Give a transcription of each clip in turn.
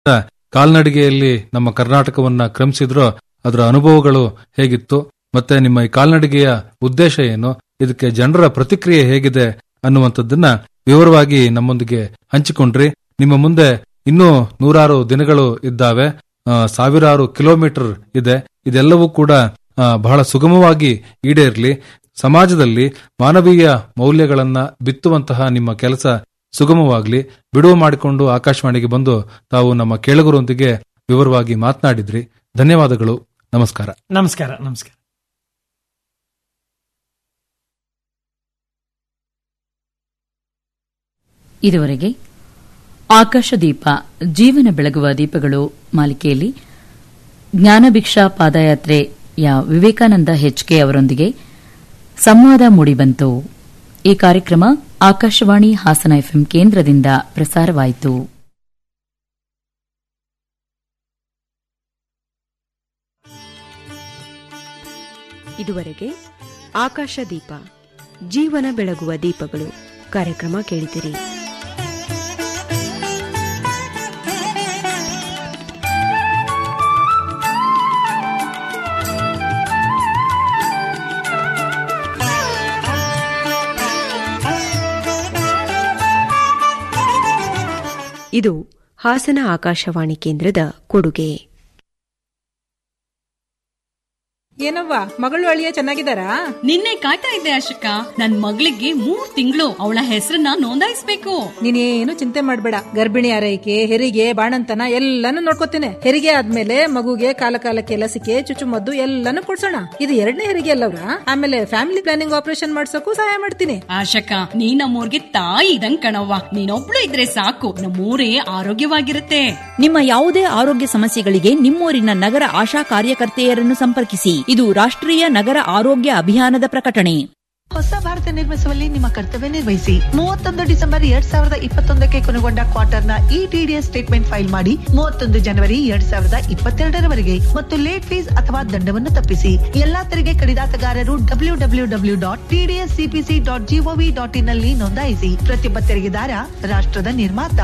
ಕಾಲ್ನಡಿಗೆಯಲ್ಲಿ ನಮ್ಮ ಕರ್ನಾಟಕವನ್ನ ಕ್ರಮಿಸಿದ್ರೋ ಅದರ ಅನುಭವಗಳು ಹೇಗಿತ್ತು ಮತ್ತೆ ನಿಮ್ಮ ಈ ಕಾಲ್ನಡಿಗೆಯ ಉದ್ದೇಶ ಏನು ಇದಕ್ಕೆ ಜನರ ಪ್ರತಿಕ್ರಿಯೆ ಹೇಗಿದೆ ಅನ್ನುವಂಥದ್ದನ್ನ ವಿವರವಾಗಿ ನಮ್ಮೊಂದಿಗೆ ಹಂಚಿಕೊಂಡ್ರಿ ನಿಮ್ಮ ಮುಂದೆ ಇನ್ನೂ ನೂರಾರು ದಿನಗಳು ಇದ್ದಾವೆ ಆ, ಸಾವಿರಾರು ಕಿಲೋಮೀಟರ್ ಇದೆ ಇದೆಲ್ಲವೂ ಕೂಡ ಆ, ಬಹಳ ಸುಗಮವಾಗಿ ಈಡೇರ್ಲಿ ಸಮಾಜದಲ್ಲಿ ಮಾನವೀಯ ಮೌಲ್ಯಗಳನ್ನ ಬಿತ್ತುವಂತಹ ನಿಮ್ಮ ಕೆಲಸ ಸುಗಮವಾಗ್ಲಿ ಬಿಡುವು ಮಾಡಿಕೊಂಡು ಆಕಾಶವಾಣಿಗೆ ಬಂದು ತಾವು ನಮ್ಮ ಕೇಳುಗರೊಂದಿಗೆ ವಿವರವಾಗಿ ಮಾತನಾಡಿದ್ರಿ ಧನ್ಯವಾದಗಳು ನಮಸ್ಕಾರ ನಮಸ್ಕಾರ ನಮಸ್ಕಾರ ಇದುವರೆಗೆ ಆಕಾಶದೀಪ ಜೀವನ ಬೆಳಗುವ ದೀಪಗಳು ಮಾಲಿಕೆಯಲ್ಲಿ ಜ್ಞಾನಭಿಕ್ಷಾ ಪಾದಯಾತ್ರೆಯ ವಿವೇಕಾನಂದ ಹೆಚ್ಕೆ ಅವರೊಂದಿಗೆ ಸಂವಾದ ಮೂಡಿಬಂತು ಈ ಕಾರ್ಯಕ್ರಮ ಆಕಾಶವಾಣಿ ಹಾಸನ ಎಫ್ಎಂ ಕೇಂದ್ರದಿಂದ ಪ್ರಸಾರವಾಯಿತು ಇದುವರೆಗೆ ಆಕಾಶದೀಪ ಜೀವನ ಬೆಳಗುವ ದೀಪಗಳು ಕಾರ್ಯಕ್ರಮ ಕೇಳಿದಿರಿ ಇದು ಹಾಸನ ಆಕಾಶವಾಣಿ ಕೇಂದ್ರದ ಕೊಡುಗೆ ಏನವ್ವ ಮಗಳು ಅಳಿಯ ಚೆನ್ನಾಗಿದ್ದಾರಾ ನಿನ್ನೆ ಕಾಯ್ತಾ ಇದ್ದೆ ಅಶೋಕ ನನ್ ಮಗಳಿಗೆ ಮೂರ್ ತಿಂಗಳು ಅವಳ ಹೆಸರನ್ನ ನೋಂದಾಯಿಸ್ಬೇಕು ನೀನೇನು ಚಿಂತೆ ಮಾಡ್ಬೇಡ ಗರ್ಭಿಣಿ ಆರೈಕೆ ಹೆರಿಗೆ ಬಾಣಂತನ ಎಲ್ಲಾನು ನೋಡ್ಕೋತೇನೆ ಹೆರಿಗೆ ಆದ್ಮೇಲೆ ಮಗುಗೆ ಕಾಲ ಕಾಲಕ್ಕೆ ಲಸಿಕೆ ಚುಚ್ಚುಮದ್ದು ಎಲ್ಲಾನು ಕೊಡ್ಸೋಣ ಇದು ಎರಡನೇ ಹೆರಿಗೆ ಅಲ್ಲವ್ರ ಆಮೇಲೆ ಫ್ಯಾಮಿಲಿ ಪ್ಲಾನಿಂಗ್ ಆಪರೇಷನ್ ಮಾಡ್ಸೋಕು ಸಹಾಯ ಮಾಡ್ತೀನಿ ಆಶಕ ನೀ ನಮ್ಮೂರ್ಗೆ ತಾಯಿ ಇದಂಗ್ ಕಣವ್ವ ನೀನೊಬ್ಳು ಇದ್ರೆ ಸಾಕು ನಮ್ಮೂರೇ ಆರೋಗ್ಯವಾಗಿರುತ್ತೆ ನಿಮ್ಮ ಯಾವುದೇ ಆರೋಗ್ಯ ಸಮಸ್ಯೆಗಳಿಗೆ ನಿಮ್ಮೂರಿನ ನಗರ ಆಶಾ ಕಾರ್ಯಕರ್ತೆಯರನ್ನು ಸಂಪರ್ಕಿಸಿ ಇದು ರಾಷ್ಟ್ರೀಯ ನಗರ ಆರೋಗ್ಯ ಅಭಿಯಾನದ ಪ್ರಕಟಣೆ ಹೊಸ ಭಾರತ ನಿರ್ಮಿಸುವಲ್ಲಿ ನಿಮ್ಮ ಕರ್ತವ್ಯ ನಿರ್ವಹಿಸಿ ಮೂವತ್ತೊಂದು ಡಿಸೆಂಬರ್ ಎರಡ್ ಸಾವಿರದ ಇಪ್ಪತ್ತೊಂದಕ್ಕೆ ಕೊನೆಗೊಂಡ ಕ್ವಾರ್ಟರ್ನ ಇ ಟಿಡಿಎಸ್ ಸ್ಟೇಟ್ಮೆಂಟ್ ಫೈಲ್ ಮಾಡಿ ಮೂವತ್ತೊಂದು ಜನವರಿ ಎರಡ್ ಸಾವಿರದ ಇಪ್ಪತ್ತೆರಡರವರೆಗೆ ಮತ್ತು ಲೇಟ್ ಫೀಸ್ ಅಥವಾ ದಂಡವನ್ನು ತಪ್ಪಿಸಿ ಎಲ್ಲಾ ತೆರಿಗೆ ಕಡಿದಾತಗಾರರು W W W dot TDS CPC dot GOV dot in ನಲ್ಲಿ ನೋಂದಾಯಿಸಿ ಪ್ರತಿಯೊಬ್ಬ ತೆರಿಗೆದಾರ ರಾಷ್ಟ್ರದ ನಿರ್ಮಾತ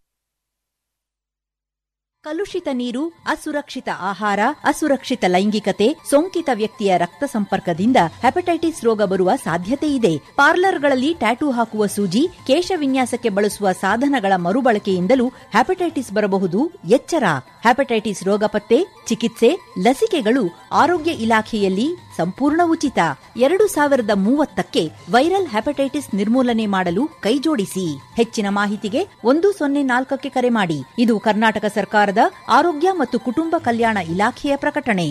ಕಲುಷಿತ ನೀರು ಅಸುರಕ್ಷಿತ ಆಹಾರ ಅಸುರಕ್ಷಿತ ಲೈಂಗಿಕತೆ ಸೋಂಕಿತ ವ್ಯಕ್ತಿಯ ರಕ್ತ ಸಂಪರ್ಕದಿಂದ ಹೆಪಟೈಟಿಸ್ ರೋಗ ಬರುವ ಸಾಧ್ಯತೆ ಇದೆ ಪಾರ್ಲರ್ಗಳಲ್ಲಿ ಟ್ಯಾಟೂ ಹಾಕುವ ಸೂಜಿ ಕೇಶ ವಿನ್ಯಾಸಕ್ಕೆ ಬಳಸುವ ಸಾಧನಗಳ ಮರುಬಳಕೆಯಿಂದಲೂ ಹೆಪಟೈಟಿಸ್ ಬರಬಹುದು ಎಚ್ಚರ ಹೆಪಟೈಟಿಸ್ ರೋಗ ಪತ್ತೆ ಚಿಕಿತ್ಸೆ ಲಸಿಕೆಗಳು ಆರೋಗ್ಯ ಇಲಾಖೆಯಲ್ಲಿ ಸಂಪೂರ್ಣ ಉಚಿತ ಎರಡು ಸಾವಿರದ ಮೂವತ್ತಕ್ಕೆ ವೈರಲ್ ಹೆಪಟೈಟಿಸ್ ನಿರ್ಮೂಲನೆ ಮಾಡಲು ಕೈಜೋಡಿಸಿ ಹೆಚ್ಚಿನ ಮಾಹಿತಿಗೆ ಒಂದು ಸೊನ್ನೆ ನಾಲ್ಕಕ್ಕೆ ಕರೆ ಮಾಡಿ ಇದು ಕರ್ನಾಟಕ ಸರ್ಕಾರದ ಆರೋಗ್ಯ ಮತ್ತು ಕುಟುಂಬ ಕಲ್ಯಾಣ ಇಲಾಖೆಯ ಪ್ರಕಟಣೆ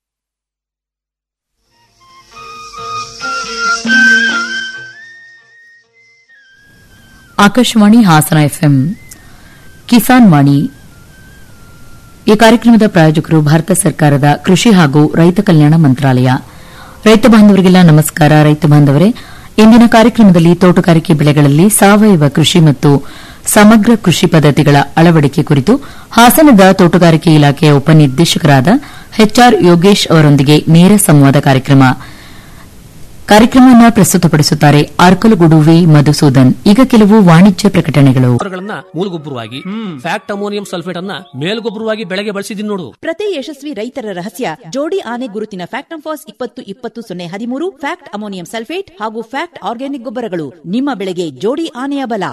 ಆಕಾಶವಾಣಿ ಹಾಸನ ಎಫ್ಎಂ ಕಿಸಾನ್ ವಾಣಿ ಈ ಕಾರ್ಯಕ್ರಮದ ಪ್ರಾಯೋಜಕರು ಭಾರತ ಸರ್ಕಾರದ ಕೃಷಿ ಹಾಗೂ ರೈತ ಕಲ್ಯಾಣ ಮಂತ್ರಾಲಯ ರೈತ ಬಾಂಧವರಿಗೆಲ್ಲ ನಮಸ್ಕಾರ ರೈತ ಬಾಂಧವರೇ ಇಂದಿನ ಕಾರ್ಯಕ್ರಮದಲ್ಲಿ ತೋಟಗಾರಿಕೆ ಬೆಳೆಗಳಲ್ಲಿ ಸಾವಯವ ಕೃಷಿ ಮತ್ತು ಸಮಗ್ರ ಕೃಷಿ ಪದ್ಧತಿಗಳ ಅಳವಡಿಕೆ ಕುರಿತು ಹಾಸನದ ತೋಟಗಾರಿಕೆ ಇಲಾಖೆಯ ಉಪನಿರ್ದೇಶಕರಾದ ಎಚ್ಆರ್ ಯೋಗೇಶ್ ಅವರೊಂದಿಗೆ ನೇರ ಸಂವಾದ ಕಾರ್ಯಕ್ರಮ ಕಾರ್ಯಕ್ರಮವನ್ನು ಪ್ರಸ್ತುತಪಡಿಸುತ್ತಾರೆ ಆರ್ಕಲುಗುಡು ವಿ ಮಧುಸೂದನ್ ಈಗ ಕೆಲವು ವಾಣಿಜ್ಯ ಪ್ರಕಟಣೆಗಳು ಗೊಬ್ಬರಗಳನ್ನ ಮೂಲಗೊಬ್ಬರವಾಗಿ ಫ್ಯಾಕ್ಟ್ ಅಮೋನಿಯಂ ಸಲ್ಫೇಟ್ ಅನ್ನ ಮೇಲ್ಗೊಬ್ಬರವಾಗಿ ಬೆಳೆಗೆ ಬಳಸಿದೀನಿ ನೋಡು ಪ್ರತಿ ಯಶಸ್ವಿ ರೈತರ ರಹಸ್ಯ ಜೋಡಿ ಆನೆ ಗುರುತಿನ ಫ್ಯಾಕ್ಟ್ ಫಾಸ್ ಇಪ್ಪತ್ತು ಇಪ್ಪತ್ತು ಸೊನ್ನೆ ಹದಿಮೂರು ಫ್ಯಾಕ್ಟ್ ಅಮೋನಿಯಂ ಸಲ್ಫೇಟ್ ಹಾಗೂ ಫ್ಯಾಕ್ಟ್ ಆರ್ಗ್ಯಾನಿಕ್ ಗೊಬ್ಬರಗಳು ನಿಮ್ಮ ಬೆಳೆಗೆ ಜೋಡಿ ಆನೆಯ ಬಲ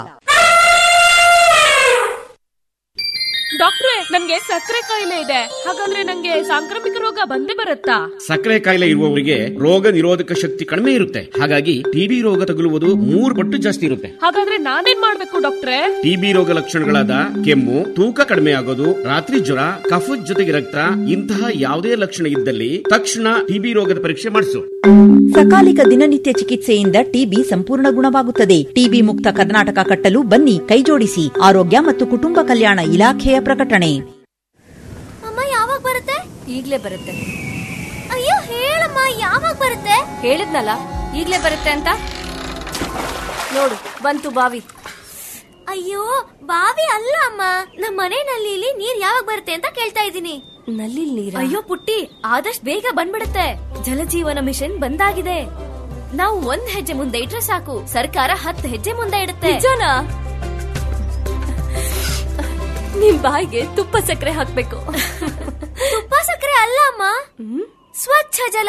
ಡಾಕ್ಟ್ರೆ ನನ್ಗೆ ಸಕ್ಕರೆ ಕಾಯಿಲೆ ಇದೆ ಹಾಗಾದ್ರೆ ನಂಗೆ ಸಾಂಕ್ರಾಮಿಕ ರೋಗ ಬಂದೇ ಬರುತ್ತಾ ಸಕ್ಕರೆ ಕಾಯಿಲೆ ಇರುವವರಿಗೆ ರೋಗ ನಿರೋಧಕ ಶಕ್ತಿ ಕಡಿಮೆ ಇರುತ್ತೆ ಹಾಗಾಗಿ ಟಿಬಿ ರೋಗ ತಗುಲುವುದು ಮೂರು ಪಟ್ಟು ಜಾಸ್ತಿ ಇರುತ್ತೆ ಹಾಗಾದ್ರೆ ನಾನೇನ್ ಮಾಡ್ಬೇಕು ಡಾಕ್ಟ್ರೆ ಟಿಬಿ ರೋಗ ಲಕ್ಷಣಗಳಾದ ಕೆಮ್ಮು ತೂಕ ಕಡಿಮೆ ಆಗೋದು ರಾತ್ರಿ ಜ್ವರ ಕಫದ ಜೊತೆಗೆ ರಕ್ತ ಇಂತಹ ಯಾವುದೇ ಲಕ್ಷಣ ಇದ್ದಲ್ಲಿ ತಕ್ಷಣ ಟಿಬಿ ರೋಗದ ಪರೀಕ್ಷೆ ಮಾಡಿಸು ಸಕಾಲಿಕ ದಿನನಿತ್ಯ ಚಿಕಿತ್ಸೆಯಿಂದ ಟಿಬಿ ಸಂಪೂರ್ಣ ಗುಣವಾಗುತ್ತದೆ ಟಿಬಿ ಮುಕ್ತ ಕರ್ನಾಟಕ ಕಟ್ಟಲು ಬನ್ನಿ ಕೈಜೋಡಿಸಿ ಆರೋಗ್ಯ ಮತ್ತು ಕುಟುಂಬ ಕಲ್ಯಾಣ ಇಲಾಖೆಯ ಪ್ರಕಟಣೆ ಅಮ್ಮ ಯಾವಾಗ ಬರುತ್ತೆ ಈಗ್ಲೇ ಬರುತ್ತೆ ಅಯ್ಯೋ ಹೇಳಮ್ಮ ಯಾವಾಗ ಬರುತ್ತೆ ಹೇಳಿದ್ನಲ್ಲ ಈಗ್ಲೇ ಬರುತ್ತೆ ಅಂತ ನೋಡು ಬಂತು ಬಾವಿ ಅಯ್ಯೋ ಬಾವಿ ಅಲ್ಲ ಅಮ್ಮ ನಮ್ಮ ಮನೆ ನಲ್ಲಿಲಿ ನೀರ್ ಯಾವಾಗ ಬರುತ್ತೆ ಅಂತ ಕೇಳ್ತಾ ಇದ್ದೀನಿ ನಲ್ಲಿ ನೀರ ಅಯ್ಯೋ ಪುಟ್ಟಿ ಆದಷ್ಟು ಬೇಗ ಬಂದ್ಬಿಡುತ್ತೆ ಜಲಜೀವನ ಮಿಷನ್ ಬಂದಾಗಿದೆ ನಾವು ಒಂದ್ ಹೆಜ್ಜೆ ಮುಂದೆ ಇಟ್ರೆ ಸಾಕು ಸರ್ಕಾರ ಹತ್ತು ಹೆಜ್ಜೆ ಮುಂದೆ ಇಡುತ್ತೆ ನಿಜನಾ ನಿಮ್ ಬಾಯಿಗೆ ತುಪ್ಪ ಸಕ್ಕರೆ ಹಾಕ್ಬೇಕು ತುಪ್ಪ ಸಕ್ಕರೆ ಅಲ್ಲ ಅಮ್ಮ ಸ್ವಚ್ಛ ಜಲ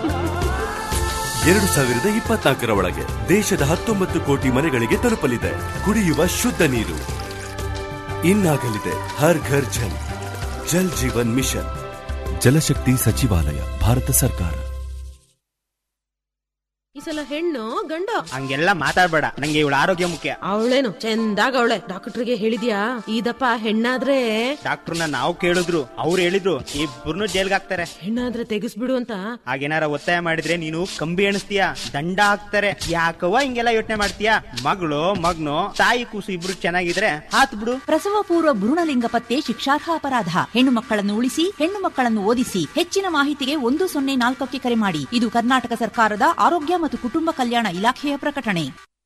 ಎರಡು ಸಾವಿರದ ಇಪ್ಪತ್ನಾಲ್ಕರ ಒಳಗೆ ದೇಶದ ಹತ್ತೊಂಬತ್ತು ಕೋಟಿ ಮನೆಗಳಿಗೆ ತಲುಪಲಿದೆ ಕುಡಿಯುವ ಶುದ್ಧ ನೀರು ಇನ್ನಾಗಲಿದೆ ಹರ್ ಘರ್ ಜಲ್ ಜಲ್ ಜೀವನ್ ಮಿಷನ್ ಜಲಶಕ್ತಿ ಸಚಿವಾಲಯ ಭಾರತ ಸರ್ಕಾರ ಈ ಸಲ ಹೆಣ್ಣು ಗಂಡು ಹಂಗೆಲ್ಲ ಮಾತಾಡ್ಬೇಡ ನಂಗೆ ಇವಳ ಆರೋಗ್ಯ ಮುಖ್ಯ ಅವಳೇನು ಚಂದಾಗ ಅವಳೆ ಡಾಕ್ಟರ್ಗೆ ಹೇಳಿದ್ಯಾ ಇದಪ್ಪ ಹೆಣ್ಣಾದ್ರೆ ಡಾಕ್ಟರ್ನ ನಾವು ಕೇಳಿದ್ರು ಅವ್ರು ಹೇಳಿದ್ರು ಇಬ್ಬರನ್ನು ಜೈಲ್ಗೆ ಹಾಕ್ತಾರೆ ಹೆಣ್ಣಾದ್ರೆ ತೆಗಿಸ್ಬಿಡು ಅಂತ ಹಾಗೇನಾರ ಒತ್ತಾಯ ಮಾಡಿದ್ರೆ ನೀನು ಕಂಬಿ ಎಣಿಸ್ತೀಯ ದಂಡ ಹಾಕ್ತಾರೆ ಯಾಕವ್ವ ಹಿಂಗೆಲ್ಲ ಯೋಚನೆ ಮಾಡ್ತೀಯ ಮಗಳು ಮಗ್ನು ತಾಯಿ ಕೂಸು ಇಬ್ರು ಚೆನ್ನಾಗಿದ್ರೆ ಹಾತ್ ಬಿಡು ಪ್ರಸವ ಪೂರ್ವ ಭ್ರೂಣಲಿಂಗ ಪತ್ತೆ ಶಿಕ್ಷಾರ್ಹ ಅಪರಾಧ ಹೆಣ್ಣು ಮಕ್ಕಳನ್ನು ಉಳಿಸಿ ಹೆಣ್ಣು ಮಕ್ಕಳನ್ನು ಓದಿಸಿ ಹೆಚ್ಚಿನ ಮಾಹಿತಿಗೆ ಒಂದು ಸೊನ್ನೆ ನಾಲ್ಕಕ್ಕೆ ಕರೆ ಮಾಡಿ ಇದು ಕರ್ನಾಟಕ ಸರ್ಕಾರದ ಆರೋಗ್ಯ ಮತ್ತು ಕುಟುಂಬ ಕಲ್ಯಾಣ ಇಲಾಖೆಯ ಪ್ರಕಟಣೆ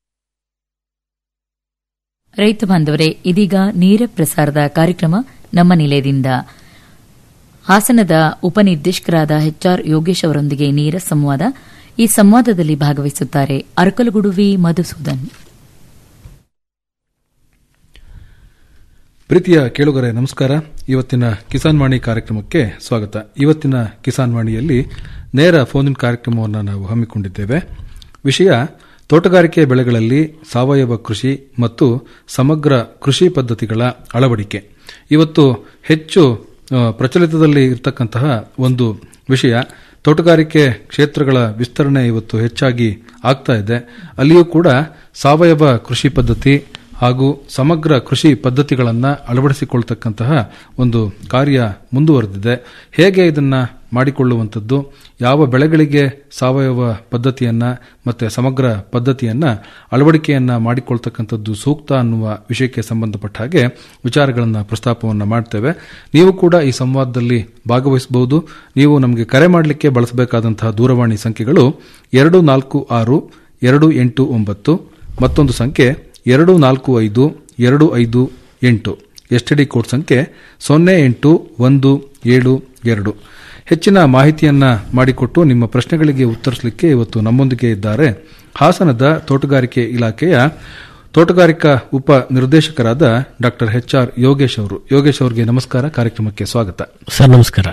ರೈತ ಬಾಂಧವರೇ ಇದೀಗ ನೇರ ಪ್ರಸಾರದ ಕಾರ್ಯಕ್ರಮ ನಮ್ಮ ನಿಲಯದಿಂದ ಹಾಸನದ ಉಪನಿರ್ದೇಶಕರಾದ ಎಚ್ಆರ್ ಯೋಗೇಶ್ ಅವರೊಂದಿಗೆ ನೇರ ಸಂವಾದ ಈ ಸಂವಾದದಲ್ಲಿ ಭಾಗವಹಿಸುತ್ತಾರೆ ಅರಕಲಗುಡುವಿ ಮಧುಸೂದನ್ ಪ್ರೀತಿಯ ಕೇಳುಗರೆ ನಮಸ್ಕಾರ ಇವತ್ತಿನ ಕಿಸಾನ್ ವಾಣಿ ಕಾರ್ಯಕ್ರಮಕ್ಕೆ ಸ್ವಾಗತ ಇವತ್ತಿನ ಕಿಸಾನ್ ವಾಣಿಯಲ್ಲಿ ನೇರ ಫೋನ್ ಇನ್ ಕಾರ್ಯಕ್ರಮವನ್ನು ನಾವು ಹಮ್ಮಿಕೊಂಡಿದ್ದೇವೆ ವಿಷಯ ತೋಟಗಾರಿಕೆ ಬೆಳೆಗಳಲ್ಲಿ ಸಾವಯವ ಕೃಷಿ ಮತ್ತು ಸಮಗ್ರ ಕೃಷಿ ಪದ್ಧತಿಗಳ ಅಳವಡಿಕೆ ಇವತ್ತು ಹೆಚ್ಚು ಆ, ಪ್ರಚಲಿತದಲ್ಲಿ ಇರತಕ್ಕಂತಹ ಒಂದು ವಿಷಯ ತೋಟಗಾರಿಕೆ ಕ್ಷೇತ್ರಗಳ ವಿಸ್ತರಣೆ ಇವತ್ತು ಹೆಚ್ಚಾಗಿ ಆಗ್ತಾ ಇದೆ ಅಲ್ಲಿಯೂ ಕೂಡ ಸಾವಯವ ಕೃಷಿ ಪದ್ಧತಿ ಹಾಗೂ ಸಮಗ್ರ ಕೃಷಿ ಪದ್ಧತಿಗಳನ್ನು ಅಳವಡಿಸಿಕೊಳ್ತಕ್ಕಂತಹ ಒಂದು ಕಾರ್ಯ ಮುಂದುವರೆದಿದೆ ಹೇಗೆ ಇದನ್ನ ಮಾಡಿಕೊಳ್ಳುವಂಥದ್ದು ಯಾವ ಬೆಳೆಗಳಿಗೆ ಸಾವಯವ ಪದ್ಧತಿಯನ್ನ ಮತ್ತೆ ಸಮಗ್ರ ಪದ್ಧತಿಯನ್ನ ಅಳವಡಿಕೆಯನ್ನ ಮಾಡಿಕೊಳ್ತಕ್ಕಂಥದ್ದು ಸೂಕ್ತ ಅನ್ನುವ ವಿಷಯಕ್ಕೆ ಸಂಬಂಧಪಟ್ಟ ಹಾಗೆ ವಿಚಾರಗಳನ್ನು ಪ್ರಸ್ತಾಪವನ್ನು ಮಾಡ್ತೇವೆ ನೀವು ಕೂಡ ಈ ಸಂವಾದದಲ್ಲಿ ಭಾಗವಹಿಸಬಹುದು ನೀವು ನಮಗೆ ಕರೆ ಮಾಡಲಿಕ್ಕೆ ಬಳಸಬೇಕಾದಂತಹ ದೂರವಾಣಿ ಸಂಖ್ಯೆಗಳು ಎರಡು ನಾಲ್ಕು ಆರು ಎರಡು ಎಂಟು ಒಂಬತ್ತು ಮತ್ತೊಂದು ಸಂಖ್ಯೆ ಎರಡು ನಾಲ್ಕು ಐದು ಎರಡು ಐದು ಎಂಟು ಎಸ್ಟಿಡಿ ಕೋಡ್ ಸಂಖ್ಯೆ ಸೊನ್ನೆ ಎಂಟು ಒಂದು ಏಳು ಎರಡು ಹೆಚ್ಚಿನ ಮಾಹಿತಿಯನ್ನ ಮಾಡಿಕೊಟ್ಟು ನಿಮ್ಮ ಪ್ರಶ್ನೆಗಳಿಗೆ ಉತ್ತರಿಸಲಿಕ್ಕೆ ಇವತ್ತು ನಮ್ಮೊಂದಿಗೆ ಇದ್ದಾರೆ ಹಾಸನದ ತೋಟಗಾರಿಕೆ ಇಲಾಖೆಯ ತೋಟಗಾರಿಕಾ ಉಪ ನಿರ್ದೇಶಕರಾದ ಡಾಕ್ಟರ್ ಎಚ್ ಆರ್ ಯೋಗೇಶ್ ಅವರು ಯೋಗೇಶ್ ಅವರಿಗೆ ನಮಸ್ಕಾರ ಕಾರ್ಯಕ್ರಮಕ್ಕೆ ಸ್ವಾಗತ ಸರ್ ನಮಸ್ಕಾರ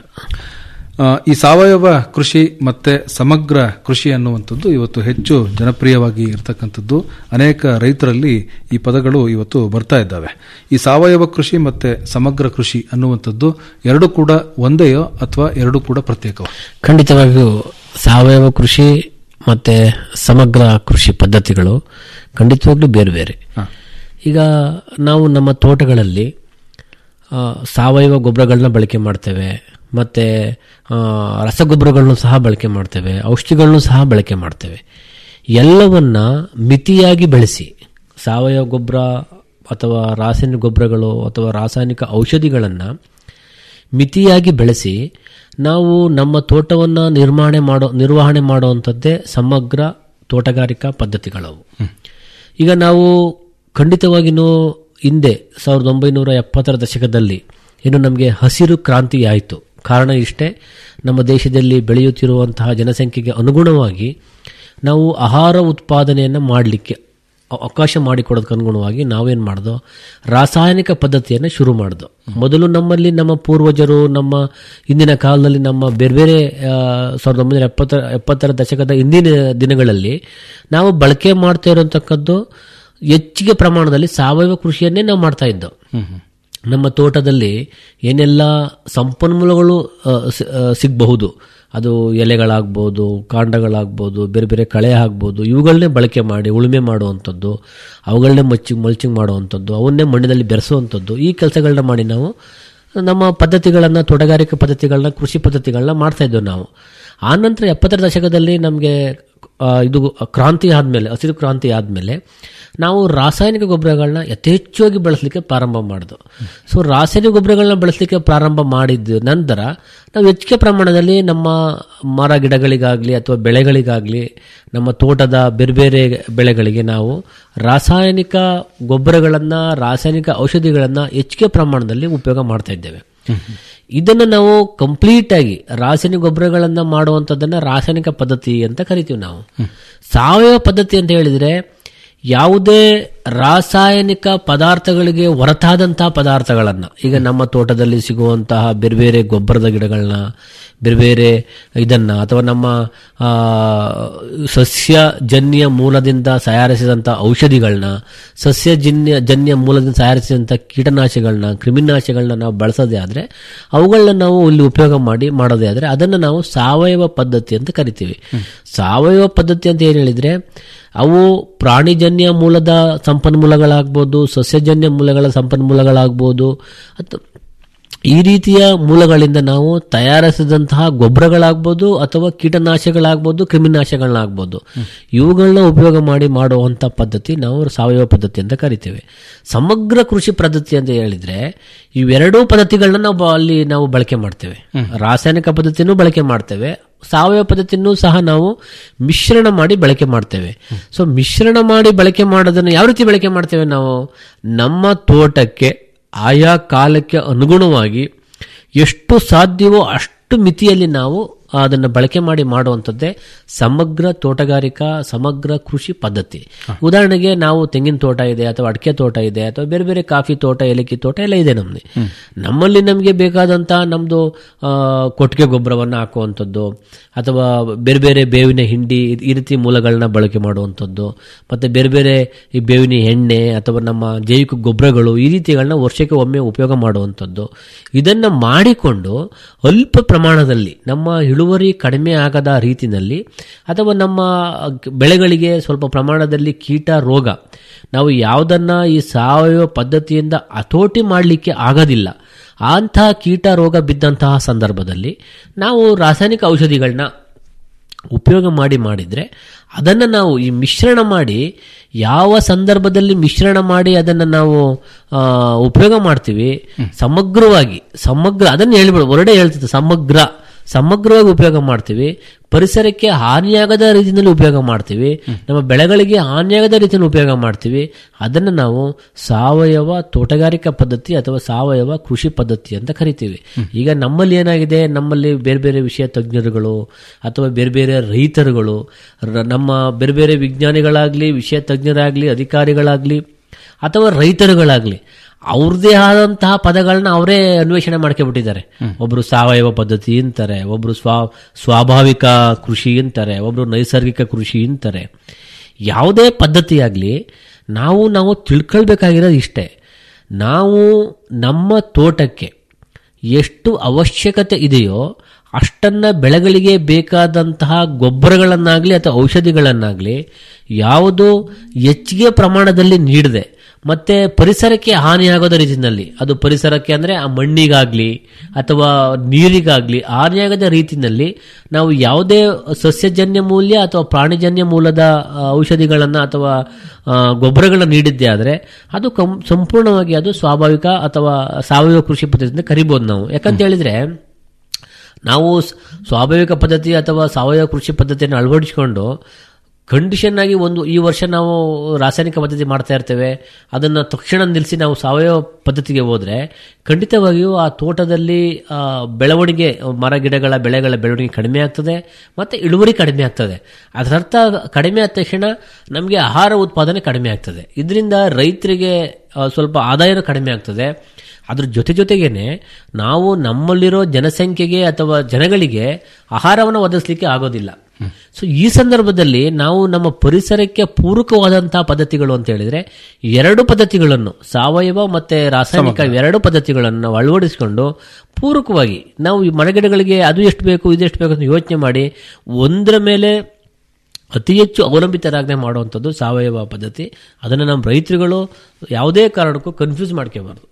ಆ, ಈ ಸಾವಯವ ಕೃಷಿ ಮತ್ತೆ ಸಮಗ್ರ ಕೃಷಿ ಅನ್ನುವಂಥದ್ದು ಇವತ್ತು ಹೆಚ್ಚು ಜನಪ್ರಿಯವಾಗಿ ಇರತಕ್ಕಂಥದ್ದು ಅನೇಕ ರೈತರಲ್ಲಿ ಈ ಪದಗಳು ಇವತ್ತು ಬರ್ತಾ ಇದ್ದಾವೆ ಈ ಸಾವಯವ ಕೃಷಿ ಮತ್ತೆ ಸಮಗ್ರ ಕೃಷಿ ಅನ್ನುವಂಥದ್ದು ಎರಡು ಕೂಡ ಒಂದೇಯೋ ಅಥವಾ ಎರಡು ಕೂಡ ಪ್ರತ್ಯೇಕವೋ ಖಂಡಿತವಾಗಿಯೂ ಸಾವಯವ ಕೃಷಿ ಮತ್ತೆ ಸಮಗ್ರ ಕೃಷಿ ಪದ್ಧತಿಗಳು ಖಂಡಿತವಾಗ್ಲೂ ಬೇರೆ ಬೇರೆ ಈಗ ನಾವು ನಮ್ಮ ತೋಟಗಳಲ್ಲಿ ಆ, ಸಾವಯವ ಗೊಬ್ಬರಗಳನ್ನ ಬಳಕೆ ಮಾಡ್ತೇವೆ ಮತ್ತೆ ಆ, ರಸಗೊಬ್ಬರಗಳನ್ನು ಸಹ ಬಳಕೆ ಮಾಡ್ತೇವೆ ಔಷಧಿಗಳನ್ನು ಸಹ ಬಳಕೆ ಮಾಡ್ತೇವೆ ಎಲ್ಲವನ್ನ ಮಿತಿಯಾಗಿ ಬೆಳೆಸಿ ಸಾವಯವ ಗೊಬ್ಬರ ಅಥವಾ ರಾಸಾಯನಿಕ ಗೊಬ್ಬರಗಳು ಅಥವಾ ರಾಸಾಯನಿಕ ಔಷಧಿಗಳನ್ನು ಮಿತಿಯಾಗಿ ಬೆಳೆಸಿ ನಾವು ನಮ್ಮ ತೋಟವನ್ನು ನಿರ್ವಹಣೆ ಮಾಡೋ ನಿರ್ವಹಣೆ ಮಾಡುವಂಥದ್ದೇ ಸಮಗ್ರ ತೋಟಗಾರಿಕಾ ಪದ್ಧತಿಗಳವು ಈಗ ನಾವು ಖಂಡಿತವಾಗಿಯೂ ಹಿಂದೆ ಸಾವಿರದ ಒಂಬೈನೂರ ಎಪ್ಪತ್ತರ ದಶಕದಲ್ಲಿ ಏನು ನಮಗೆ ಹಸಿರು ಕ್ರಾಂತಿ ಆಯಿತು ಕಾರಣ ಇಷ್ಟೇ ನಮ್ಮ ದೇಶದಲ್ಲಿ ಬೆಳೆಯುತ್ತಿರುವಂತಹ ಜನಸಂಖ್ಯೆಗೆ ಅನುಗುಣವಾಗಿ ನಾವು ಆಹಾರ ಉತ್ಪಾದನೆಯನ್ನು ಮಾಡಲಿಕ್ಕೆ ಅವಕಾಶ ಮಾಡಿಕೊಡೋದಕ್ಕೆ ಅನುಗುಣವಾಗಿ ನಾವೇನು ಮಾಡ್ದೋ ರಾಸಾಯನಿಕ ಪದ್ಧತಿಯನ್ನು ಶುರು ಮಾಡ್ದೋ ಮೊದಲು ನಮ್ಮಲ್ಲಿ ನಮ್ಮ ಪೂರ್ವಜರು ನಮ್ಮ ಹಿಂದಿನ ಕಾಲದಲ್ಲಿ ನಮ್ಮ ಬೇರೆ ಬೇರೆ ಆ, ಸಾವಿರದ ಒಂಬೈನೂರ ಎಪ್ಪತ್ತರ ಎಪ್ಪತ್ತರ ದಶಕದ ಹಿಂದಿನ ದಿನಗಳಲ್ಲಿ ನಾವು ಬಳಕೆ ಮಾಡ್ತಾ ಇರತಕ್ಕದ್ದು ಹೆಚ್ಚಿಗೆ ಪ್ರಮಾಣದಲ್ಲಿ ಸಾವಯವ ಕೃಷಿಯನ್ನೇ ನಾವು ಮಾಡ್ತಾ ಇದ್ದೋ ನಮ್ಮ ತೋಟದಲ್ಲಿ ಏನೆಲ್ಲ ಸಂಪನ್ಮೂಲಗಳು ಆ, ಸಿ- ಆ, ಸಿಗಬಹುದು ಅದು ಎಲೆಗಳಾಗ್ಬೋದು ಕಾಂಡಗಳಾಗ್ಬೋದು ಬೇರೆ ಬೇರೆ ಕಳೆ ಆಗ್ಬೋದು ಇವುಗಳನ್ನೇ ಬಳಕೆ ಮಾಡಿ ಉಳುಮೆ ಮಾಡುವಂಥದ್ದು ಅವುಗಳನ್ನೇ ಮಚ್ಚಿ ಮಲ್ಚಿಂಗ್ ಮಾಡುವಂಥದ್ದು ಅವನ್ನೇ ಮಣ್ಣಿನಲ್ಲಿ ಬೆರೆಸುವಂಥದ್ದು ಈ ಕೆಲಸಗಳನ್ನ ಮಾಡಿ ನಾವು ನಮ್ಮ ಪದ್ಧತಿಗಳನ್ನು ತೋಟಗಾರಿಕೆ ಪದ್ಧತಿಗಳನ್ನ ಕೃಷಿ ಪದ್ಧತಿಗಳನ್ನ ಮಾಡ್ತಾ ಇದ್ದೆವು ನಾವು ಆ ನಂತರ ಎಪ್ಪತ್ತರ ದಶಕದಲ್ಲಿ ನಮಗೆ ಇದು ಕ್ರಾಂತಿ ಆದಮೇಲೆ ಹಸಿರು ಕ್ರಾಂತಿ ಆದಮೇಲೆ ನಾವು ರಾಸಾಯನಿಕ ಗೊಬ್ಬರಗಳನ್ನ ಯಥೇಚ್ಛವಾಗಿ ಬಳಸಲಿಕ್ಕೆ ಪ್ರಾರಂಭ ಮಾಡಿದ್ವು ಸೊ ರಾಸಾಯನಿಕ ಗೊಬ್ಬರಗಳನ್ನ ಬಳಸಲಿಕ್ಕೆ ಪ್ರಾರಂಭ ಮಾಡಿದ ನಂತರ ನಾವು ಹೆಚ್ಚಿಗೆ ಪ್ರಮಾಣದಲ್ಲಿ ನಮ್ಮ ಮರ ಗಿಡಗಳಿಗಾಗಲಿ ಅಥವಾ ಬೆಳೆಗಳಿಗಾಗಲಿ ನಮ್ಮ ತೋಟದ ಬೇರೆ ಬೇರೆ ಬೆಳೆಗಳಿಗೆ ನಾವು ರಾಸಾಯನಿಕ ಗೊಬ್ಬರಗಳನ್ನು ರಾಸಾಯನಿಕ ಔಷಧಿಗಳನ್ನು ಹೆಚ್ಚಿಗೆ ಪ್ರಮಾಣದಲ್ಲಿ ಉಪಯೋಗ ಮಾಡ್ತಾ ಇದ್ದೇವೆ ಇದನ್ನು ನಾವು ಕಂಪ್ಲೀಟ್ ಆಗಿ ರಾಸಾಯನಿಕ ಗೊಬ್ಬರಗಳನ್ನ ಮಾಡುವಂಥದ್ದನ್ನ ರಾಸಾಯನಿಕ ಪದ್ಧತಿ ಅಂತ ಕರಿತೀವಿ ನಾವು ಸಾವಯವ ಪದ್ಧತಿ ಅಂತ ಹೇಳಿದ್ರೆ ಯಾವುದೇ ರಾಸಾಯನಿಕ ಪದಾರ್ಥಗಳಿಗೆ ಹೊರತಾದಂತಹ ಪದಾರ್ಥಗಳನ್ನ ಈಗ ನಮ್ಮ ತೋಟದಲ್ಲಿ ಸಿಗುವಂತಹ ಬೇರೆ ಬೇರೆ ಗೊಬ್ಬರದ ಗಿಡಗಳನ್ನ ಬೇರೆ ಬೇರೆ ಇದನ್ನ ಅಥವಾ ನಮ್ಮ ಆ, ಸಸ್ಯಜನ್ಯ ಮೂಲದಿಂದ ತಯಾರಿಸಿದಂತಹ ಔಷಧಿಗಳನ್ನ ಸಸ್ಯಜನ್ಯ ಜನ್ಯ ಮೂಲದಿಂದ ತಯಾರಿಸಿದಂಥ ಕೀಟನಾಶಗಳನ್ನ ಕ್ರಿಮಿನಾಶಗಳನ್ನ ನಾವು ಬಳಸೋದೇ ಆದ್ರೆ ಅವುಗಳನ್ನ ನಾವು ಇಲ್ಲಿ ಉಪಯೋಗ ಮಾಡಿ ಮಾಡೋದೇ ಆದ್ರೆ ಅದನ್ನು ನಾವು ಸಾವಯವ ಪದ್ಧತಿ ಅಂತ ಕರಿತೀವಿ ಸಾವಯವ ಪದ್ಧತಿ ಅಂತ ಏನು ಹೇಳಿದ್ರೆ ಅವು ಪ್ರಾಣಿಜನ್ಯ ಮೂಲದ ಸಂಪನ್ಮೂಲಗಳಾಗ್ಬೋದು ಸಸ್ಯಜನ್ಯ ಮೂಲಗಳ ಸಂಪನ್ಮೂಲಗಳಾಗ್ಬೋದು ಅಥವಾ ಈ ರೀತಿಯ ಮೂಲಗಳಿಂದ ನಾವು ತಯಾರಿಸಿದಂತಹ ಗೊಬ್ಬರಗಳಾಗ್ಬೋದು ಅಥವಾ ಕೀಟನಾಶಕಗಳಾಗ್ಬೋದು ಕ್ರಿಮಿನಾಶಕಗಳಾಗ್ಬೋದು ಇವುಗಳನ್ನ ಉಪಯೋಗ ಮಾಡಿ ಮಾಡುವಂಥ ಪದ್ಧತಿ ನಾವು ಸಾವಯವ ಪದ್ಧತಿ ಅಂತ ಕರಿತೇವೆ ಸಮಗ್ರ ಕೃಷಿ ಪದ್ಧತಿ ಅಂತ ಹೇಳಿದ್ರೆ ಇವೆರಡೂ ಪದ್ಧತಿಗಳನ್ನ ನಾವು ಬ- ಅಲ್ಲಿ ನಾವು ಬಳಕೆ ಮಾಡ್ತೇವೆ ರಾಸಾಯನಿಕ ಪದ್ಧತಿನೂ ಬಳಕೆ ಮಾಡ್ತೇವೆ ಸಾವಯವ ಪದ್ಧತಿನೂ ಸಹ ನಾವು ಮಿಶ್ರಣ ಮಾಡಿ ಬಳಕೆ ಮಾಡ್ತೇವೆ ಸೊ ಮಿಶ್ರಣ ಮಾಡಿ ಬಳಕೆ ಮಾಡೋದನ್ನು ಯಾವ ರೀತಿ ಬಳಕೆ ಮಾಡ್ತೇವೆ ನಾವು ನಮ್ಮ ತೋಟಕ್ಕೆ ಆಯಾ ಕಾಲಕ್ಕೆ ಅನುಗುಣವಾಗಿ ಎಷ್ಟು ಸಾಧ್ಯವೋ ಅಷ್ಟು ಮಿತಿಯಲ್ಲಿ ನಾವು ಅದನ್ನು ಬಳಕೆ ಮಾಡಿ ಮಾಡುವಂಥದ್ದೇ ಸಮಗ್ರ ತೋಟಗಾರಿಕಾ ಸಮಗ್ರ ಕೃಷಿ ಪದ್ಧತಿ ಉದಾಹರಣೆಗೆ ನಾವು ತೆಂಗಿನ ತೋಟ ಇದೆ ಅಥವಾ ಅಡಿಕೆ ತೋಟ ಇದೆ ಅಥವಾ ಬೇರೆ ಬೇರೆ ಕಾಫಿ ತೋಟ ಏಲಕ್ಕಿ ತೋಟ ಎಲ್ಲ ಇದೆ ನಮ್ಮಲ್ಲಿ ನಮ್ಮಲ್ಲಿ ನಮಗೆ ಬೇಕಾದಂತಹ ನಮ್ಮದು ಕೊಟ್ಟಿಗೆ ಗೊಬ್ಬರವನ್ನು ಹಾಕುವಂಥದ್ದು ಅಥವಾ ಬೇರೆ ಬೇರೆ ಬೇವಿನ ಹಿಂಡಿ ಈ ರೀತಿ ಮೂಲಗಳನ್ನ ಬಳಕೆ ಮಾಡುವಂಥದ್ದು ಮತ್ತೆ ಬೇರೆ ಬೇರೆ ಈ ಬೇವಿನ ಎಣ್ಣೆ ಅಥವಾ ನಮ್ಮ ಜೈವಿಕ ಗೊಬ್ಬರಗಳು ಈ ರೀತಿಗಳನ್ನ ವರ್ಷಕ್ಕೆ ಒಮ್ಮೆ ಉಪಯೋಗ ಮಾಡುವಂಥದ್ದು ಇದನ್ನ ಮಾಡಿಕೊಂಡು ಅಲ್ಪ ಪ್ರಮಾಣದಲ್ಲಿ ನಮ್ಮ ಇಳುವರಿ ಕಡಿಮೆ ಆಗದ ರೀತಿಯಲ್ಲಿ ಅಥವಾ ನಮ್ಮ ಬೆಳೆಗಳಿಗೆ ಸ್ವಲ್ಪ ಪ್ರಮಾಣದಲ್ಲಿ ಕೀಟ ರೋಗ ನಾವು ಯಾವುದನ್ನ ಈ ಸಾವಯವ ಪದ್ಧತಿಯಿಂದ ಹತೋಟಿ ಮಾಡಲಿಕ್ಕೆ ಆಗೋದಿಲ್ಲ ಅಂತಹ ಕೀಟ ರೋಗ ಬಿದ್ದಂತಹ ಸಂದರ್ಭದಲ್ಲಿ ನಾವು ರಾಸಾಯನಿಕ ಔಷಧಿಗಳನ್ನ ಉಪಯೋಗ ಮಾಡಿ ಮಾಡಿದ್ರೆ ಅದನ್ನು ನಾವು ಈ ಮಿಶ್ರಣ ಮಾಡಿ ಯಾವ ಸಂದರ್ಭದಲ್ಲಿ ಮಿಶ್ರಣ ಮಾಡಿ ಅದನ್ನು ನಾವು ಆ, ಉಪಯೋಗ ಮಾಡ್ತೀವಿ ಸಮಗ್ರವಾಗಿ ಸಮಗ್ರ ಅದನ್ನು ಹೇಳ್ಬಿಡು ಹೊರಡೆ ಹೇಳ್ತಿದ್ದೆ ಸಮಗ್ರ ಸಮಗ್ರವಾಗಿ ಉಪಯೋಗ ಮಾಡ್ತೀವಿ ಪರಿಸರಕ್ಕೆ ಹಾನಿಯಾಗದ ರೀತಿಯಲ್ಲಿ ಉಪಯೋಗ ಮಾಡ್ತೀವಿ ನಮ್ಮ ಬೆಳೆಗಳಿಗೆ ಹಾನಿಯಾಗದ ರೀತಿಯಲ್ಲಿ ಉಪಯೋಗ ಮಾಡ್ತೀವಿ ಅದನ್ನು ನಾವು ಸಾವಯವ ತೋಟಗಾರಿಕಾ ಪದ್ಧತಿ ಅಥವಾ ಸಾವಯವ ಕೃಷಿ ಪದ್ಧತಿ ಅಂತ ಕರಿತೀವಿ ಈಗ ನಮ್ಮಲ್ಲಿ ಏನಾಗಿದೆ ನಮ್ಮಲ್ಲಿ ಬೇರೆ ಬೇರೆ ವಿಷಯ ತಜ್ಞರುಗಳು ಅಥವಾ ಬೇರೆ ಬೇರೆ ರೈತರುಗಳು ರ- ನಮ್ಮ ಬೇರೆ ಬೇರೆ ವಿಜ್ಞಾನಿಗಳಾಗ್ಲಿ ವಿಷಯ ತಜ್ಞರಾಗ್ಲಿ ಅಧಿಕಾರಿಗಳಾಗ್ಲಿ ಅಥವಾ ರೈತರುಗಳಾಗ್ಲಿ ಅವ್ರದೇ ಆದಂತಹ ಪದಗಳನ್ನ ಅವರೇ ಅನ್ವೇಷಣೆ ಮಾಡ್ಕೊಬಿಟ್ಟಿದ್ದಾರೆ ಒಬ್ರು ಸಾವಯವ ಪದ್ಧತಿ ಅಂತಾರೆ ಒಬ್ರು ಸ್ವಾ ಸ್ವಾಭಾವಿಕ ಕೃಷಿ ಅಂತಾರೆ ಒಬ್ರು ನೈಸರ್ಗಿಕ ಕೃಷಿ ಅಂತಾರೆ ಯಾವುದೇ ಪದ್ಧತಿಯಾಗ್ಲಿ ನಾವು ನಾವು ತಿಳ್ಕೊಳ್ಬೇಕಾಗಿರೋದು ಇಷ್ಟೇ ನಾವು ನಮ್ಮ ತೋಟಕ್ಕೆ ಎಷ್ಟು ಅವಶ್ಯಕತೆ ಇದೆಯೋ ಅಷ್ಟನ್ನ ಬೆಳೆಗಳಿಗೆ ಬೇಕಾದಂತಹ ಗೊಬ್ಬರಗಳನ್ನಾಗಲಿ ಅಥವಾ ಔಷಧಿಗಳನ್ನಾಗಲಿ ಯಾವುದು ಹೆಚ್ಚಿಗೆ ಪ್ರಮಾಣದಲ್ಲಿ ನೀಡದೆ ಮತ್ತೆ ಪರಿಸರಕ್ಕೆ ಹಾನಿಯಾಗೋದ ರೀತಿಯಲ್ಲಿ ಅದು ಪರಿಸರಕ್ಕೆ ಅಂದ್ರೆ ಆ ಮಣ್ಣಿಗಾಗ್ಲಿ ಅಥವಾ ನೀರಿಗಾಗ್ಲಿ ಹಾನಿಯಾಗದ ರೀತಿಯಲ್ಲಿ ನಾವು ಯಾವುದೇ ಸಸ್ಯಜನ್ಯ ಮೂಲ್ಯ ಅಥವಾ ಪ್ರಾಣಿಜನ್ಯ ಮೂಲದ ಆ, ಔಷಧಿಗಳನ್ನ ಅಥವಾ ಆ, ಗೊಬ್ಬರಗಳನ್ನ ನೀಡಿದ್ದೆ ಆದ್ರೆ ಅದು ಕಂ ಸಂಪೂರ್ಣವಾಗಿ ಅದು ಸ್ವಾಭಾವಿಕ ಅಥವಾ ಸಾವಯವ ಕೃಷಿ ಪದ್ಧತಿಯಿಂದ ಕರಿಬಹುದು ನಾವು ಯಾಕಂತ ಹೇಳಿದ್ರೆ ನಾವು ಸ್- ಸ್ವಾಭಾವಿಕ ಪದ್ಧತಿ ಅಥವಾ ಸಾವಯವ ಕೃಷಿ ಪದ್ಧತಿಯನ್ನು ಅಳವಡಿಸಿಕೊಂಡು ಕಂಡೀಷನ್ ಆಗಿ ಒಂದು ಈ ವರ್ಷ ನಾವು ರಾಸಾಯನಿಕ ಪದ್ಧತಿ ಮಾಡ್ತಾ ಇರ್ತೇವೆ ಅದನ್ನ ತಕ್ಷಣ ನಿಲ್ಲಿಸಿ ನಾವು ಸಾವಯವ ಪದ್ಧತಿಗೆ ಹೋದ್ರೆ ಖಂಡಿತವಾಗಿಯೂ ಆ ತೋಟದಲ್ಲಿ ಆ, ಬೆಳವಣಿಗೆ ಮರ ಗಿಡಗಳ ಬೆಳೆಗಳ ಬೆಳವಣಿಗೆ ಕಡಿಮೆ ಆಗ್ತದೆ ಮತ್ತೆ ಇಳುವರಿ ಕಡಿಮೆ ಆಗ್ತದೆ ಅದರರ್ಥ ಕಡಿಮೆ ಆದ ತಕ್ಷಣ ನಮಗೆ ಆಹಾರ ಉತ್ಪಾದನೆ ಕಡಿಮೆ ಆಗ್ತದೆ ಇದರಿಂದ ರೈತರಿಗೆ ಆ, ಸ್ವಲ್ಪ ಆದಾಯನೂ ಕಡಿಮೆ ಆಗ್ತದೆ ಅದ್ರ ಜೊತೆ ಜೊತೆಗೇನೆ ನಾವು ನಮ್ಮಲ್ಲಿರೋ ಜನಸಂಖ್ಯೆಗೆ ಅಥವಾ ಜನಗಳಿಗೆ ಆಹಾರವನ್ನು ಒದಗಿಸ್ಲಿಕ್ಕೆ ಆಗೋದಿಲ್ಲ ಸೊ ಈ ಸಂದರ್ಭದಲ್ಲಿ ನಾವು ನಮ್ಮ ಪರಿಸರಕ್ಕೆ ಪೂರಕವಾದಂತಹ ಪದ್ಧತಿಗಳು ಅಂತ ಹೇಳಿದ್ರೆ ಎರಡು ಪದ್ಧತಿಗಳನ್ನು ಸಾವಯವ ಮತ್ತೆ ರಾಸಾಯನಿಕ ಎರಡು ಪದ್ಧತಿಗಳನ್ನು ನಾವು ಅಳವಡಿಸಿಕೊಂಡು ಪೂರಕವಾಗಿ ನಾವು ಈ ಮರಗಿಡಗಳಿಗೆ ಅದು ಎಷ್ಟು ಬೇಕು ಇದು ಎಷ್ಟು ಬೇಕು ಅಂತ ಯೋಚನೆ ಮಾಡಿ ಒಂದರ ಮೇಲೆ ಅತಿ ಹೆಚ್ಚು ಅವಲಂಬಿತರಾಗದೆ ಮಾಡುವಂಥದ್ದು ಸಾವಯವ ಪದ್ಧತಿ ಅದನ್ನು ನಮ್ಮ ರೈತರುಗಳು ಯಾವುದೇ ಕಾರಣಕ್ಕೂ ಕನ್ಫ್ಯೂಸ್ ಮಾಡ್ಕೋಬಾರ್ದು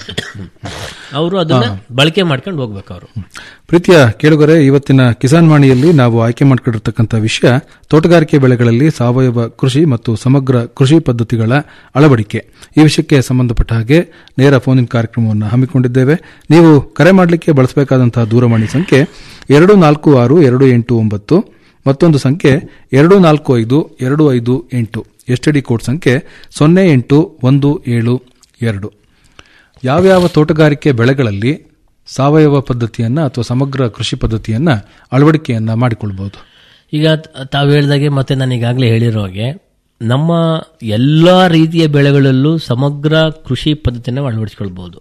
ಅವರು ಅದನ್ನ ಬಳಕೆ ಮಾಡ್ಕೊಂಡು ಹೋಗ್ಬೇಕು ಅವರು ಪ್ರೀತಿಯ ಕೇಳುಗರೆ ಇವತ್ತಿನ ಕಿಸಾನ್ ವಾಣಿಯಲ್ಲಿ ನಾವು ಆಯ್ಕೆ ಮಾಡಿಕೊಂಡಿರ್ತಕ್ಕಂಥ ವಿಷಯ ತೋಟಗಾರಿಕೆ ಬೆಳೆಗಳಲ್ಲಿ ಸಾವಯವ ಕೃಷಿ ಮತ್ತು ಸಮಗ್ರ ಕೃಷಿ ಪದ್ಧತಿಗಳ ಅಳವಡಿಕೆ ಈ ವಿಷಯಕ್ಕೆ ಸಂಬಂಧಪಟ್ಟ ಹಾಗೆ ನೇರ ಫೋನ್ ಇನ್ ಕಾರ್ಯಕ್ರಮವನ್ನು ಹಮ್ಮಿಕೊಂಡಿದ್ದೇವೆ ನೀವು ಕರೆ ಮಾಡಲಿಕ್ಕೆ ಬಳಸಬೇಕಾದಂತಹ ದೂರವಾಣಿ ಸಂಖ್ಯೆ ಎರಡು ನಾಲ್ಕು ಆರು ಎರಡು ಎಂಟು ಒಂಬತ್ತು ಮತ್ತೊಂದು ಸಂಖ್ಯೆ ಎರಡು ನಾಲ್ಕು ಐದು ಎರಡು ಐದು ಎಂಟು ಎಸ್ಟಿಡಿ ಕೋಡ್ ಸಂಖ್ಯೆ ಸೊನ್ನೆ ಎಂಟು ಒಂದು ಏಳು ಎರಡು ಯಾವ್ಯಾವ ತೋಟಗಾರಿಕೆ ಬೆಳೆಗಳಲ್ಲಿ ಸಾವಯವ ಪದ್ಧತಿಯನ್ನ ಅಥವಾ ಸಮಗ್ರ ಕೃಷಿ ಪದ್ಧತಿಯನ್ನ ಅಳವಡಿಕೆಯನ್ನ ಮಾಡಿಕೊಳ್ಬಹುದು ಈಗ ತ- ತಾವು ಹೇಳಿದಾಗೆ ಮತ್ತೆ ನಾನು ಈಗಾಗಲೇ ಹೇಳಿರೋ ಹಾಗೆ ನಮ್ಮ ಎಲ್ಲ ರೀತಿಯ ಬೆಳೆಗಳಲ್ಲೂ ಸಮಗ್ರ ಕೃಷಿ ಪದ್ಧತಿಯನ್ನು ಅಳವಡಿಸಿಕೊಳ್ಬಹುದು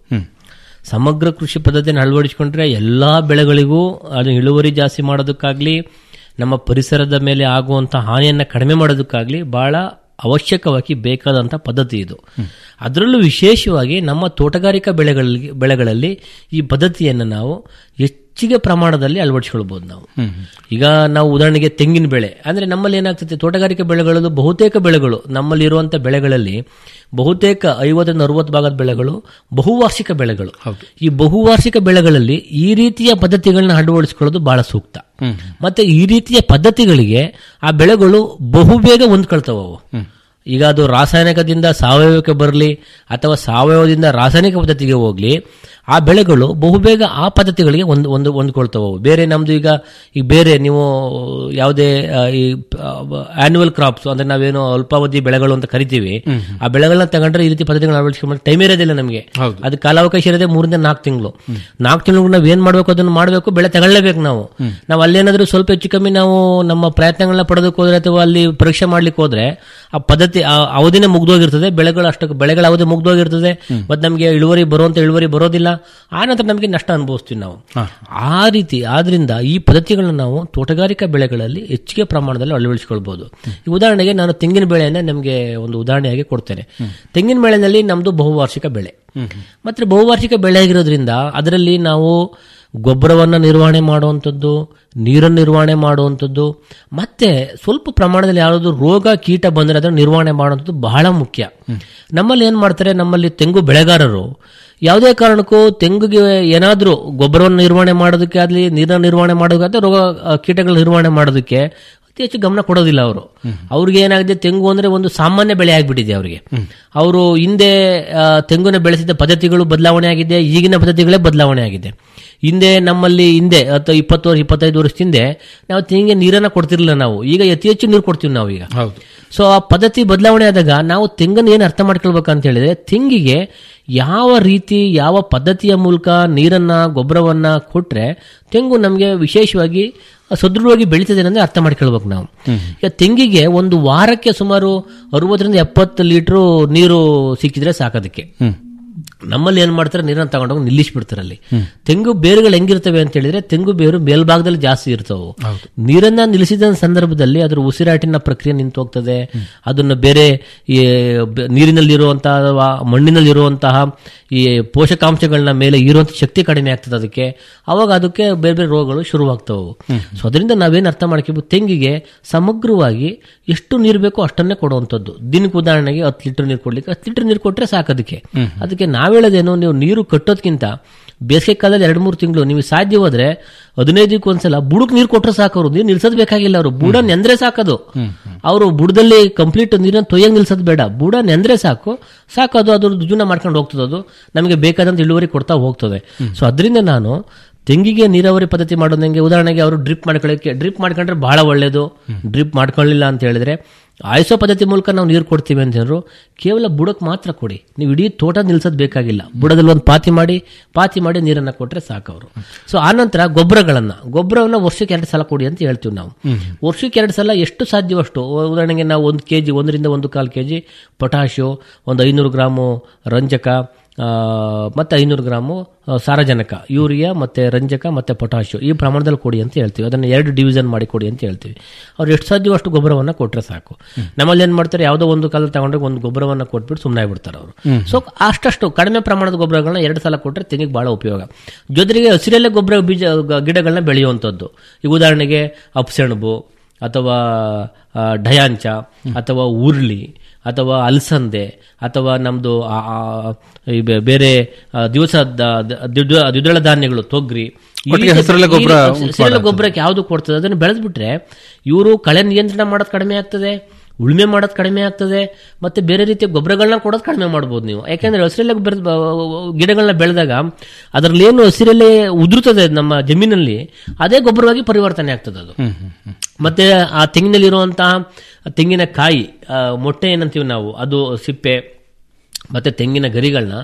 ಸಮಗ್ರ ಕೃಷಿ ಪದ್ಧತಿಯನ್ನು ಅಳವಡಿಸಿಕೊಂಡ್ರೆ ಎಲ್ಲ ಬೆಳೆಗಳಿಗೂ ಅದು ಇಳುವರಿ ಜಾಸ್ತಿ ಮಾಡೋದಕ್ಕಾಗ್ಲಿ ನಮ್ಮ ಪರಿಸರದ ಮೇಲೆ ಆಗುವಂಥ ಹಾನಿಯನ್ನು ಕಡಿಮೆ ಮಾಡೋದಕ್ಕಾಗ್ಲಿ ಬಹಳ ಅವಶ್ಯಕವಾಗಿ ಬೇಕಾದಂಥ ಪದ್ಧತಿ ಇದು ಅದರಲ್ಲೂ ವಿಶೇಷವಾಗಿ ನಮ್ಮ ತೋಟಗಾರಿಕಾ ಬೆಳೆಗಳಲ್ಲಿ ಬೆಳೆಗಳಲ್ಲಿ ಈ ಪದ್ಧತಿಯನ್ನು ನಾವು ಹೆಚ್ಚಿಗೆ ಪ್ರಮಾಣದಲ್ಲಿ ಅಳವಡಿಸಿಕೊಳ್ಬಹುದು ನಾವು ಈಗ ನಾವು ಉದಾಹರಣೆಗೆ ತೆಂಗಿನ ಬೆಳೆ ಅಂದ್ರೆ ನಮ್ಮಲ್ಲಿ ಏನಾಗ್ತದೆ ತೋಟಗಾರಿಕೆ ಬೆಳೆಗಳಲ್ಲೂ ಬಹುತೇಕ ಬೆಳೆಗಳು ನಮ್ಮಲ್ಲಿ ಇರುವಂತ ಬೆಳೆಗಳಲ್ಲಿ ಬಹುತೇಕ ಐವತ್ತರಿಂದ ಅರವತ್ತು ಭಾಗದ ಬೆಳೆಗಳು ಬಹುವಾರ್ಷಿಕ ಬೆಳೆಗಳು ಈ ಬಹುವಾರ್ಷಿಕ ಬೆಳೆಗಳಲ್ಲಿ ಈ ರೀತಿಯ ಪದ್ಧತಿಗಳನ್ನ ಅಳವಡಿಸಿಕೊಳ್ಳೋದು ಬಹಳ ಸೂಕ್ತ ಮತ್ತೆ ಈ ರೀತಿಯ ಪದ್ಧತಿಗಳಿಗೆ ಆ ಬೆಳೆಗಳು ಬಹುಬೇಗ ಹೊಂದ್ಕೊಳ್ತಾವ ಅವು ಈಗ ಅದು ರಾಸಾಯನಿಕದಿಂದ ಸಾವಯವಕ್ಕೆ ಬರಲಿ ಅಥವಾ ಸಾವಯವದಿಂದ ರಾಸಾಯನಿಕ ಪದ್ಧತಿಗೆ ಹೋಗ್ಲಿ ಆ ಬೆಳೆಗಳು ಬಹುಬೇಗ ಆ ಪದ್ಧತಿಗಳಿಗೆ ಒಂದು ಒಂದು ಹೊಂದ್ಕೊಳ್ತಾವೆ ಅವು. ಬೇರೆ ನಮ್ದು ಈಗ ಈಗ ಬೇರೆ ನೀವು ಯಾವುದೇ ಆ, ಈ ಆನ್ಯುವಲ್ ಕ್ರಾಪ್ಸ್ ಅಂದ್ರೆ ನಾವೇನು ಅಲ್ಪಾವಧಿ ಬೆಳೆಗಳು ಅಂತ ಕರಿತೀವಿ ಆ ಬೆಳೆಗಳನ್ನ ತಗೊಂಡ್ರೆ ಈ ರೀತಿ ಪದ್ಧತಿಗಳನ್ನ ಅಳವಡಿಸ್ಕೊಂಡು ಟೈಮ್ ಇರೋದಿಲ್ಲ ನಮಗೆ ಅದು ಕಾಲಾವಕಾಶ ಇರೋದೇ ಮೂರಿಂದ ನಾಲ್ಕು ತಿಂಗಳು ನಾಲ್ಕು ತಿಂಗಳು ನಾವು ಏನ್ ಮಾಡ್ಬೇಕು ಅದನ್ನು ಮಾಡಬೇಕು ಬೆಳೆ ತಗೊಳ್ಳೇಬೇಕು ನಾವು ನಾವು ಅಲ್ಲೇನಾದ್ರೂ ಸ್ವಲ್ಪ ಹೆಚ್ಚು ಕಮ್ಮಿ ನಾವು ನಮ್ಮ ಪ್ರಯತ್ನಗಳನ್ನ ಪಡೆದಕ್ಕೆ ಹೋದ್ರೆ ಅಥವಾ ಅಲ್ಲಿ ಪರೀಕ್ಷೆ ಮಾಡ್ಲಿಕ್ಕೆ ಹೋದ್ರೆ ಆ ಪದ್ಧತಿ ಆ ಅವಧಿನೇ ಮುಗ್ದೋಗಿರ್ತದೆ ಬೆಳೆಗಳು ಅಷ್ಟು ಬೆಳೆಗಳ ಅವಧಿ ಮುಗ್ದೋಗಿರ್ತದೆ ಮತ್ತೆ ನಮಗೆ ಇಳುವರಿ ಬರುವಂತ ಇಳುವರಿ ಬರೋದಿಲ್ಲ ಆ ನಂತರ ನಮಗೆ ನಷ್ಟ ಅನುಭವಿಸ್ತೀವಿ ನಾವು ಆ ರೀತಿ ಆದ್ರಿಂದ ಈ ಪದ್ಧತಿಗಳನ್ನ ನಾವು ತೋಟಗಾರಿಕಾ ಬೆಳೆಗಳಲ್ಲಿ ಹೆಚ್ಚಿಗೆ ಪ್ರಮಾಣದಲ್ಲಿ ಅಳವಡಿಸಿಕೊಳ್ಬಹುದು ಈ ಉದಾಹರಣೆಗೆ ನಾನು ತೆಂಗಿನ ಬೆಳೆಯನ್ನ ನಮಗೆ ಒಂದು ಉದಾಹರಣೆಯಾಗಿ ಕೊಡ್ತೇನೆ ತೆಂಗಿನ ಬೆಳೆನಲ್ಲಿ ನಮ್ದು ಬಹುವಾರ್ಷಿಕ ಬೆಳೆ ಮತ್ತೆ ಬಹುವಾರ್ಷಿಕ ಬೆಳೆ ಆಗಿರೋದ್ರಿಂದ ಅದರಲ್ಲಿ ನಾವು ಗೊಬ್ಬರವನ್ನು ನಿರ್ವಹಣೆ ಮಾಡುವಂಥದ್ದು ನೀರನ್ನು ನಿರ್ವಹಣೆ ಮಾಡುವಂಥದ್ದು ಮತ್ತೆ ಸ್ವಲ್ಪ ಪ್ರಮಾಣದಲ್ಲಿ ಯಾವುದು ರೋಗ ಕೀಟ ಬಂದರೆ ಅದನ್ನು ನಿರ್ವಹಣೆ ಮಾಡುವಂಥದ್ದು ಬಹಳ ಮುಖ್ಯ ನಮ್ಮಲ್ಲಿ ಏನು ಮಾಡ್ತಾರೆ ನಮ್ಮಲ್ಲಿ ತೆಂಗು ಬೆಳೆಗಾರರು ಯಾವುದೇ ಕಾರಣಕ್ಕೂ ತೆಂಗುಗೆ ಏನಾದರೂ ಗೊಬ್ಬರವನ್ನು ನಿರ್ವಹಣೆ ಮಾಡೋದಕ್ಕೆ ಆಗಲಿ ನೀರನ್ನು ನಿರ್ವಹಣೆ ಮಾಡೋದಕ್ಕೆ ರೋಗ ಆ, ಕೀಟಗಳ ನಿರ್ವಹಣೆ ಮಾಡೋದಕ್ಕೆ ಅತಿ ಹೆಚ್ಚು ಗಮನ ಕೊಡೋದಿಲ್ಲ ಅವರು ಅವ್ರಿಗೆ ಏನಾಗಿದೆ ತೆಂಗು ಅಂದ್ರೆ ಒಂದು ಸಾಮಾನ್ಯ ಬೆಳೆ ಆಗ್ಬಿಟ್ಟಿದೆ ಅವರಿಗೆ ಅವರು ಹಿಂದೆ ಆ, ತೆಂಗುನ ಬೆಳೆಸಿದ ಪದ್ಧತಿಗಳು ಬದಲಾವಣೆ ಆಗಿದೆ ಈಗಿನ ಪದ್ಧತಿಗಳೇ ಬದಲಾವಣೆ ಆಗಿದೆ ಹಿಂದೆ ನಮ್ಮಲ್ಲಿ ಹಿಂದೆ ಅಥವಾ ಇಪ್ಪತ್ತು ವರ್ಷ ಇಪ್ಪತ್ತೈದು ವರ್ಷದ ಹಿಂದೆ ನಾವು ತೆಂಗಿಗೆ ನೀರನ್ನ ಕೊಡ್ತಿರ್ಲಿಲ್ಲ ನಾವು ಈಗ ಅತಿ ಹೆಚ್ಚು ನೀರು ಕೊಡ್ತೀವಿ ನಾವು ಈಗ ಸೊ ಆ ಪದ್ಧತಿ ಬದಲಾವಣೆ ಆದಾಗ ನಾವು ತೆಂಗನ್ನು ಏನು ಅರ್ಥ ಮಾಡ್ಕೊಳ್ಬೇಕಂತ ಹೇಳಿದ್ರೆ ತೆಂಗಿಗೆ ಯಾವ ರೀತಿ ಯಾವ ಪದ್ಧತಿಯ ಮೂಲಕ ನೀರನ್ನ ಗೊಬ್ಬರವನ್ನ ಕೊಟ್ರೆ ತೆಂಗು ನಮಗೆ ವಿಶೇಷವಾಗಿ ಸದೃಢವಾಗಿ ಬೆಳೀತದೆ ಅನ್ನೋದೇ ಅರ್ಥ ಮಾಡ್ಕೊಳ್ಬೇಕು ನಾವು ಈಗ ತೆಂಗಿಗೆ ಒಂದು ವಾರಕ್ಕೆ ಸುಮಾರು ಅರವತ್ತರಿಂದ ಎಪ್ಪತ್ತು ಲೀಟರ್ ನೀರು ಸಿಕ್ಕಿದ್ರೆ ಸಾಕೋದಕ್ಕೆ ನಮ್ಮಲ್ಲಿ ಏನ್ ಮಾಡ್ತಾರೆ ನೀರನ್ನ ತಗೊಂಡೋಗಿ ನಿಲ್ಲಿಸ್ಬಿಡ್ತಾರೆ ಅಲ್ಲಿ ತೆಂಗು ಬೇರುಗಳು ಹೆಂಗಿರ್ತವೆ ಅಂತ ಹೇಳಿದ್ರೆ ತೆಂಗು ಬೇರು ಮೇಲ್ಭಾಗದಲ್ಲಿ ಜಾಸ್ತಿ ಇರ್ತವೆ ನೀರನ್ನ ನಿಲ್ಲಿಸಿದ ಸಂದರ್ಭದಲ್ಲಿ ಅದರ ಉಸಿರಾಟಿನ ಪ್ರಕ್ರಿಯೆ ನಿಂತು ಹೋಗ್ತದೆ ಅದನ್ನು ಬೇರೆ ಈ ಬ- ನೀರಿನಲ್ಲಿರುವಂತಹ ಅಥವಾ ಮಣ್ಣಿನಲ್ಲಿರುವಂತಹ ಈ ಪೋಷಕಾಂಶಗಳನ್ನ ಮೇಲೆ ಇರುವಂತ ಶಕ್ತಿ ಕಡಿಮೆ ಆಗ್ತದೆ ಅದಕ್ಕೆ ಅವಾಗ ಅದಕ್ಕೆ ಬೇರೆ ಬೇರೆ ರೋಗಗಳು ಶುರುವಾಗ್ತವೆ ಸೊ ಅದರಿಂದ ನಾವೇನು ಅರ್ಥ ಮಾಡ್ಕೋಬೇಕು ತೆಂಗಿಗೆ ಸಮಗ್ರವಾಗಿ ಎಷ್ಟು ನೀರು ಬೇಕೋ ಅಷ್ಟನ್ನೇ ಕೊಡುವಂಥದ್ದು ದಿನಕ್ಕೆ ಉದಾಹರಣೆಗೆ ಹತ್ತು ಲೀಟರ್ ನೀರು ಕೊಡ್ಲಿಕ್ಕೆ ಹತ್ತು ಲೀಟರ್ ನೀರು ಕೊಟ್ರೆ ಸಾಕು ಅದಕ್ಕೆ ಅದಕ್ಕೆ ನಾವ್ ಹೇಳೋದೇನು ನೀವು ನೀರು ಕಟ್ಟೋದ್ಕಿಂತ ಬೇಸಿಗೆ ಕಾಲದಲ್ಲಿ ಎರಡು ಮೂರು ತಿಂಗಳು ನೀವು ಸಾಧ್ಯ ಹೋದ್ರೆ ಹದಿನೈದಕ್ಕೆ ಒಂದ್ಸಲ ಬುಡಕ್ ನೀರು ಕೊಟ್ರೆ ಸಾಕು ಅವರು ನೀರು ನಿಲ್ಸೋದ್ ಬೇಕಾಗಿಲ್ಲ ಅವರು ಬುಡ ನೆಂದ್ರೆ ಸಾಕದು ಅವರು ಬುಡದಲ್ಲಿ ಕಂಪ್ಲೀಟ್ ನೀರನ್ನ ತೊಯ್ಯಂಗ್ ನಿಲ್ಸೋದ್ ಬೇಡ ಬುಡ ನೆಂದ್ರೆ ಸಾಕು ಸಾಕು ಅದು ಅದ್ರ ಜೀವನ ಮಾಡ್ಕೊಂಡು ಹೋಗ್ತದೆ ಅದು ನಮಗೆ ಬೇಕಾದಂತ ಇಳುವರಿ ಕೊಡ್ತಾ ಹೋಗ್ತದೆ ಸೊ ಅದರಿಂದ ನಾನು ತೆಂಗಿಗೆ ನೀರಾವರಿ ಪದ್ಧತಿ ಮಾಡೋದಂಗೆ ಉದಾಹರಣೆಗೆ ಅವರು ಡ್ರಿಪ್ ಮಾಡ್ಕೊಳ್ಳೋಕೆ ಡ್ರಿಪ್ ಮಾಡ್ಕೊಂಡ್ರೆ ಬಹಳ ಒಳ್ಳೇದು ಡ್ರಿಪ್ ಮಾಡ್ಕೊಳ್ಳಿಲ್ಲ ಅಂತ ಹೇಳಿದ್ರೆ ಆಯ್ಸೋ ಪದ್ಧತಿ ಮೂಲಕ ನಾವು ನೀರು ಕೊಡ್ತೀವಿ ಅಂತ ಹೇಳಿದ್ರು ಕೇವಲ ಬುಡಕ್ಕೆ ಮಾತ್ರ ಕೊಡಿ ನೀವು ಇಡೀ ತೋಟ ನಿಲ್ಸೋದ್ ಬೇಕಾಗಿಲ್ಲ ಬುಡದಲ್ಲಿ ಒಂದು ಪಾತಿ ಮಾಡಿ ಪಾತಿ ಮಾಡಿ ನೀರನ್ನ ಕೊಟ್ರೆ ಸಾಕು ಅವರು ಸೊ ಆನಂತರ ಗೊಬ್ಬರಗಳನ್ನ ಗೊಬ್ಬರವನ್ನ ವರ್ಷಕ್ಕೆ ಎರಡು ಸಲ ಕೊಡಿ ಅಂತ ಹೇಳ್ತೀವಿ ನಾವು ವರ್ಷಕ್ಕೆ ಎರಡು ಸಲ ಎಷ್ಟು ಸಾಧ್ಯವಷ್ಟು ಉದಾಹರಣೆಗೆ ನಾವು ಒಂದು ಕೆಜಿ ಒಂದರಿಂದ ಒಂದು ಕಾಲು ಕೆಜಿ ಪೊಟ್ಯಾಶು ಒಂದು ಐನೂರು ಗ್ರಾಮು ರಂಜಕ ಆ, ಮತ್ತೆ ಐನೂರು ಗ್ರಾಮು ಆ, ಸಾರಜನಕ ಯೂರಿಯಾ ಮತ್ತೆ ರಂಜಕ ಮತ್ತೆ ಪೊಟ್ಯಾಶು ಈ ಪ್ರಮಾಣದಲ್ಲಿ ಕೊಡಿ ಅಂತ ಹೇಳ್ತೀವಿ ಅದನ್ನು ಎರಡು ಡಿವಿಷನ್ ಮಾಡಿ ಕೊಡಿ ಅಂತ ಹೇಳ್ತೀವಿ ಅವ್ರು ಎಷ್ಟು ಸಾಧ್ಯವೋ ಅಷ್ಟು ಗೊಬ್ಬರವನ್ನ ಕೊಟ್ರೆ ಸಾಕು ನಮ್ಮಲ್ಲಿ ಏನ್ ಮಾಡ್ತಾರೆ ಯಾವುದೋ ಒಂದು ಕಾಲ ತಗೊಂಡ್ರೆ ಒಂದು ಗೊಬ್ಬರವನ್ನ ಕೊಟ್ಬಿಟ್ಟು ಸುಮ್ಮನೆ ಆಗ್ಬಿಡ್ತಾರೆ ಅವರು ಸೊ ಅಷ್ಟಷ್ಟು ಕಡಿಮೆ ಪ್ರಮಾಣದ ಗೊಬ್ಬರಗಳನ್ನ ಎರಡು ಸಲ ಕೊಟ್ಟರೆ ತೆಂಗಿಗೆ ಬಹಳ ಉಪಯೋಗ ಜೊತೆಗೆ ಹಸಿರಲ್ಲೇ ಗೊಬ್ಬರ ಬೀಜ ಗ- ಗಿಡಗಳನ್ನ ಬೆಳೆಯುವಂಥದ್ದು ಈಗ ಉದಾಹರಣೆಗೆ ಅಪ್ಸೆಣಬು ಅಥವಾ ಆ, ಡಯಾಂಚ ಅಥವಾ ಉರುಳಿ ಅಥವಾ ಅಲಸಂದೆ ಅಥವಾ ನಮ್ದು ಆ- ಆ- ಈ ಬೆ- ಬೇರೆ ಆ, ದಿವಸ ದ- ದ- ದ್ವಿದ- ದ್ವಿದಳ ಧಾನ್ಯಗಳು ತೊಗರಿ ಈ ಒಟ್ಟಿಗೆ ರೀತಿ- ಹಸಿರೆಲೆ ಈ ಗೊಬ್ಬರ ರೀತಿ ಉಂಟು ಹಸಿರೆಲೆ ಮಾಡೋದು. ಗೊಬ್ಬರಕ್ಕೆ ಯಾವುದು ಕೊಡ್ತದೆ ಅದನ್ನು ಬೆಳೆದ್ಬಿಟ್ರೆ ಇವರು ಕಳೆ ನಿಯಂತ್ರಣ ಮಾಡೋದು ಕಡಿಮೆ ಆಗ್ತದೆ ಉಳುಮೆ ಮಾಡೋದು ಕಡಿಮೆ ಆಗ್ತದೆ ಮತ್ತೆ ಬೇರೆ ರೀತಿಯ ಗೊಬ್ಬರಗಳನ್ನ ಕೊಡೋದು ಕಡಿಮೆ ಮಾಡ್ಬೋದು ನೀವು ಯಾಕೆಂದ್ರೆ ಹಸಿರೆಲೆ ಬೆಳೆದ ಗಿಡಗಳನ್ನ ಬೆಳೆದಾಗ ಅದರಲ್ಲಿ ಏನು ಹಸಿರೆಲೆ ಉದುರುತ್ತದೆ ನಮ್ಮ ಜಮೀನಲ್ಲಿ ಅದೇ ಗೊಬ್ಬರವಾಗಿ ಪರಿವರ್ತನೆ ಆಗ್ತದೆ ಅದು ಮತ್ತೆ ಆ ತೆಂಗಿನಲ್ಲಿರುವಂತಹ ತೆಂಗಿನ ಕಾಯಿ ಆ, ಮೊಟ್ಟೆ ಏನಂತೀವಿ ನಾವು ಅದು ಸಿಪ್ಪೆ ಮತ್ತೆ ತೆಂಗಿನ ಗರಿಗಳನ್ನ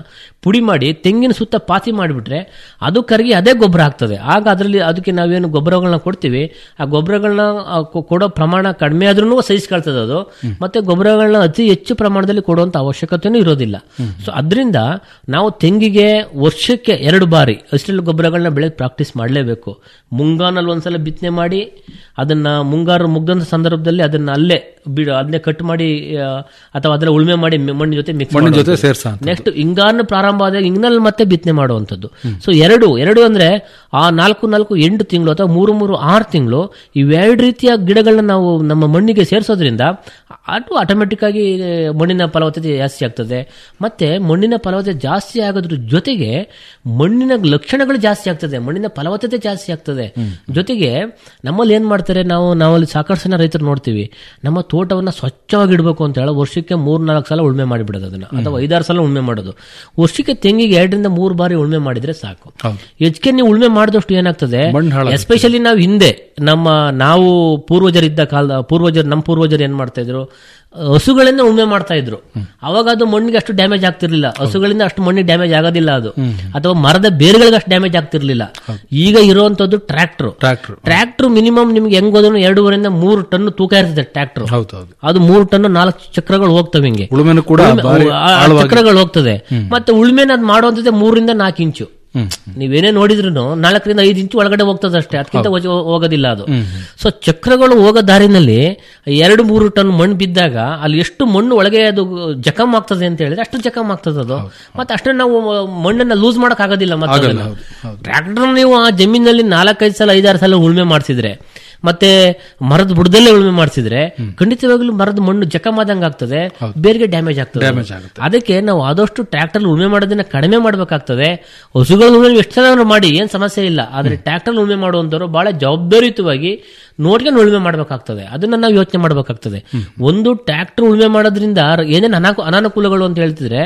ಪುಡಿ ಮಾಡಿ ತೆಂಗಿನ ಸುತ್ತ ಪಾತಿ ಮಾಡಿಬಿಟ್ರೆ ಅದು ಕರಗಿ ಅದೇ ಗೊಬ್ಬರ ಆಗ್ತದೆ ಆಗ ಅದರಲ್ಲಿ ಅದಕ್ಕೆ ನಾವೇನು ಗೊಬ್ಬರಗಳನ್ನ ಕೊಡ್ತೀವಿ ಆ ಗೊಬ್ಬರಗಳನ್ನ ಆ, ಕೊ- ಕೊಡೋ ಪ್ರಮಾಣ ಕಡಿಮೆ ಆದ್ರೂ ಸಹಿಸ್ಕೊಳ್ತದೆ ಅದು ಮತ್ತೆ ಗೊಬ್ಬರಗಳನ್ನ ಅತಿ ಹೆಚ್ಚು ಪ್ರಮಾಣದಲ್ಲಿ ಕೊಡುವಂತ ಅವಶ್ಯಕತೆನೂ ಇರೋದಿಲ್ಲ ಸೊ ಅದರಿಂದ ನಾವು ತೆಂಗಿಗೆ ವರ್ಷಕ್ಕೆ ಎರಡು ಬಾರಿ ಅಷ್ಟೆಲ್ಲ ಗೊಬ್ಬರಗಳನ್ನ ಬೆಳೆ ಪ್ರಾಕ್ಟೀಸ್ ಮಾಡಲೇಬೇಕು ಮುಂಗಾನಲ್ಲಿ ಒಂದ್ಸಲ ಬಿತ್ತನೆ ಮಾಡಿ ಅದನ್ನ ಮುಂಗಾರು ಮುಗ್ದಂತ ಸಂದರ್ಭದಲ್ಲಿ ಅದನ್ನ ಅಲ್ಲೇ ಬಿಡ ಅದನ್ನೇ ಕಟ್ ಮಾಡಿ ಆ, ಅಥವಾ ಅದನ್ನ ಉಳುಮೆ ಮಾಡಿ ಮೆ- ಮಣ್ಣಿನ ಜೊತೆ ಮಿಕ್ಸ್ ಮಣ್ಣಿನ ಜೊತೆ ಸೇರ್ಸೋಂಥದ್ದು. ನೆಕ್ಸ್ಟ್ ಹಿಂಗಾರು ಪ್ರಾರಂಭ ಆದಾಗ ಹಿಂಗ್ನಲ್ಲಿ ಮತ್ತೆ ಬಿತ್ತನೆ ಮಾಡುವಂಥದ್ದು ಸೊ ಎರಡು ಎರಡು ಅಂದ್ರೆ ಆ ನಾಲ್ಕು ನಾಲ್ಕು ಎಂಟು ತಿಂಗಳು ಅಥವಾ ಮೂರು ಮೂರು ಆರು ತಿಂಗಳು ಇವೆರಡು ರೀತಿಯ ಗಿಡಗಳನ್ನ ನಾವು ನಮ್ಮ ಮಣ್ಣಿಗೆ ಸೇರಿಸೋದ್ರಿಂದ ಅದು ಆಟೋಮೆಟಿಕ್ ಆಗಿ ಮಣ್ಣಿನ ಫಲವತ್ತತೆ ಜಾಸ್ತಿ ಆಗ್ತದೆ ಮತ್ತೆ ಮಣ್ಣಿನ ಫಲವತ್ತತೆ ಜಾಸ್ತಿ ಆಗೋದ್ರ ಜೊತೆಗೆ ಮಣ್ಣಿನ ಲಕ್ಷಣಗಳು ಜಾಸ್ತಿ ಆಗ್ತದೆ ಮಣ್ಣಿನ ಫಲವತ್ತತೆ ಜಾಸ್ತಿ ಆಗ್ತದೆ ಜೊತೆಗೆ ನಮ್ಮಲ್ಲಿ ಏನ್ ಮಾಡ್ತಾರೆ ನಾವು ನಾವಲ್ಲಿ ಸಾಕಷ್ಟು ಜನ ರೈತರು ನೋಡ್ತೀವಿ ನಮ್ಮ ತೋಟವನ್ನ ಸ್ವಚ್ಛವಾಗಿ ಇಡಬೇಕು ಅಂತ ಹೇಳಿ ವರ್ಷಕ್ಕೆ ಮೂರ್ ನಾಲ್ಕು ಸಲ ಉಳುಮೆ ಮಾಡಿಬಿಡೋದು ಅದನ್ನ ಅಥವಾ ಐದಾರು ಸಲ ಉಳುಮೆ ಮಾಡೋದು ವರ್ಷಕ್ಕೆ ತೆಂಗಿಗೆ ಎರಡರಿಂದ ಮೂರು ಬಾರಿ ಉಳುಮೆ ಮಾಡಿದ್ರೆ ಸಾಕು ಹೆಚ್ಚಿಗೆ ನೀವು ಉಳುಮೆ ಮಾಡಿದಷ್ಟು ಏನಾಗ್ತದೆ ಎಸ್ಪೆಷಲಿ ನಾವು ಹಿಂದೆ ನಮ್ಮ ನಾವು ಪೂರ್ವಜರಿದ್ದ ಕಾಲದ ಪೂರ್ವಜರು ನಮ್ಮ ಪೂರ್ವಜರು ಏನ್ ಮಾಡ್ತಾ ಇದ್ರು ಹಸುಗಳಿಂದ ಉಳುಮೆ ಮಾಡ್ತಾ ಇದ್ರು ಅವಾಗ ಅದು ಮಣ್ಣಿಗೆ ಅಷ್ಟು ಡ್ಯಾಮೇಜ್ ಆಗ್ತಿರ್ಲಿಲ್ಲ ಹಸುಗಳಿಂದ ಅಷ್ಟು ಮಣ್ಣಿಗೆ ಡ್ಯಾಮೇಜ್ ಆಗೋದಿಲ್ಲ ಅದು ಅಥವಾ ಮರದ ಬೇರುಗಳಿಗೆ ಅಷ್ಟು ಡ್ಯಾಮೇಜ್ ಆಗ್ತಿರ್ಲಿಲ್ಲ ಈಗ ಇರುವಂತದ್ದು ಟ್ರ್ಯಾಕ್ಟರ್ ಟ್ರ್ಯಾಕ್ಟರ್ ಟ್ರ್ಯಾಕ್ಟರ್ ಮಿನಿಮಮ್ ನಿಮ್ಗೆ ಹೆಂಗ್ ಹೋದ್ರು ಎರಡೂವರೆಯಿಂದ ಮೂರು ಟನ್ ತೂಕ ಇರ್ತದೆ ಟ್ರ್ಯಾಕ್ಟರ್ ಹೌದೌದು ಅದು ಮೂರು ಟನ್ ನಾಲ್ಕು ಚಕ್ರಗಳು ಹೋಗ್ತವೆ ಹಿಂಗೆ ಉಳುಮೆನೂ ಕೂಡ ಉಳುಮೆ- ಭಾರಿ ಆ- ಆ ಆಳವಾಗಿ- ಚಕ್ರಗಳು ಹೋಗ್ತದೆ ಮತ್ತೆ ಉಳುಮೆನ ಅದ್ ಮಾಡುವಂತದ್ದೇ ಮೂರರಿಂದ ನಾಲ್ಕು ಇಂಚು ನೀವೇನೇ ನೋಡಿದ್ರು ನಾಲ್ಕರಿಂದ ಐದು ಇಂಚು ಒಳಗಡೆ ಹೋಗ್ತದೆ ಅಷ್ಟೇ ಅದಕ್ಕಿಂತ ಹೋಜ- ಹೋಗೋದಿಲ್ಲ ಅದು ಸೊ ಚಕ್ರಗಳು ಹೋಗೋ ದಾರಿನಲ್ಲಿ ಎರಡು ಮೂರು ಟನ್ ಮಣ್ಣು ಬಿದ್ದಾಗ ಅಲ್ಲಿ ಎಷ್ಟು ಮಣ್ಣು ಒಳಗೆ ಅದು ಜಖಮ್ ಆಗ್ತದೆ ಅಂತ ಹೇಳಿದ್ರೆ ಅಷ್ಟು ಜಖಮ್ ಆಗ್ತದೆ ಅದು ಮತ್ತೆ ಅಷ್ಟೇ ನಾವು ಮಣ್ಣನ್ನ ಲೂಸ್ ಮಾಡಕ್ ಆಗೋದಿಲ್ಲ ಮತ್ತೆ ಆಗಲ್ಲ, ಅದನ್ನ. ಹೌದು, ಹೌದು. ಟ್ರ್ಯಾಕ್ಟರ್ ನೀವು ಆ ಜಮೀನಲ್ಲಿ ನಾಲ್ಕೈದು ಸಲ ಐದಾರು ಸಲ ಉಳುಮೆ ಮಾಡಿಸಿದ್ರೆ ಮತ್ತೆ ಮರದ ಬುಡದಲ್ಲೇ ಉಳುಮೆ ಮಾಡಿಸಿದ್ರೆ ಖಂಡಿತವಾಗ್ಲೂ ಮರದ ಮಣ್ಣು ಜಖಮಾದಂಗ ಆಗ್ತದೆ ಬೇರೆಗೆ ಡ್ಯಾಮೇಜ್ ಆಗ್ತದೆ Damage ಆಗುತ್ತೆ. ಅದಕ್ಕೆ ನಾವು ಆದಷ್ಟು ಟ್ರ್ಯಾಕ್ಟರ್ ಉಳುಮೆ ಮಾಡೋದನ್ನ ಕಡಿಮೆ ಮಾಡಬೇಕಾಗ್ತದೆ ಹಸುಗಳ ಉಳುಮೆ ಎಷ್ಟು ಸಲ ಮಾಡಿ ಏನ್ ಸಮಸ್ಯೆ ಇಲ್ಲ ಆದ್ರೆ ಟ್ರ್ಯಾಕ್ಟರ್ ಉಳುಮೆ ಮಾಡುವಂತವ್ರು ಬಹಳ ಜವಾಬ್ದಾರಿಯುತವಾಗಿ ನೋಡ್ಕೊಂಡು ಉಳುಮೆ ಮಾಡಬೇಕಾಗ್ತದೆ ಅದನ್ನ ನಾವು ಯೋಚನೆ ಮಾಡಬೇಕಾಗ್ತದೆ ಒಂದು ಟ್ರ್ಯಾಕ್ಟರ್ ಉಳುಮೆ ಮಾಡೋದ್ರಿಂದ ಏನೇನು ಅನಾಕು ಅನಾನುಕೂಲಗಳು ಅಂತ ಹೇಳ್ತಿದ್ರೆ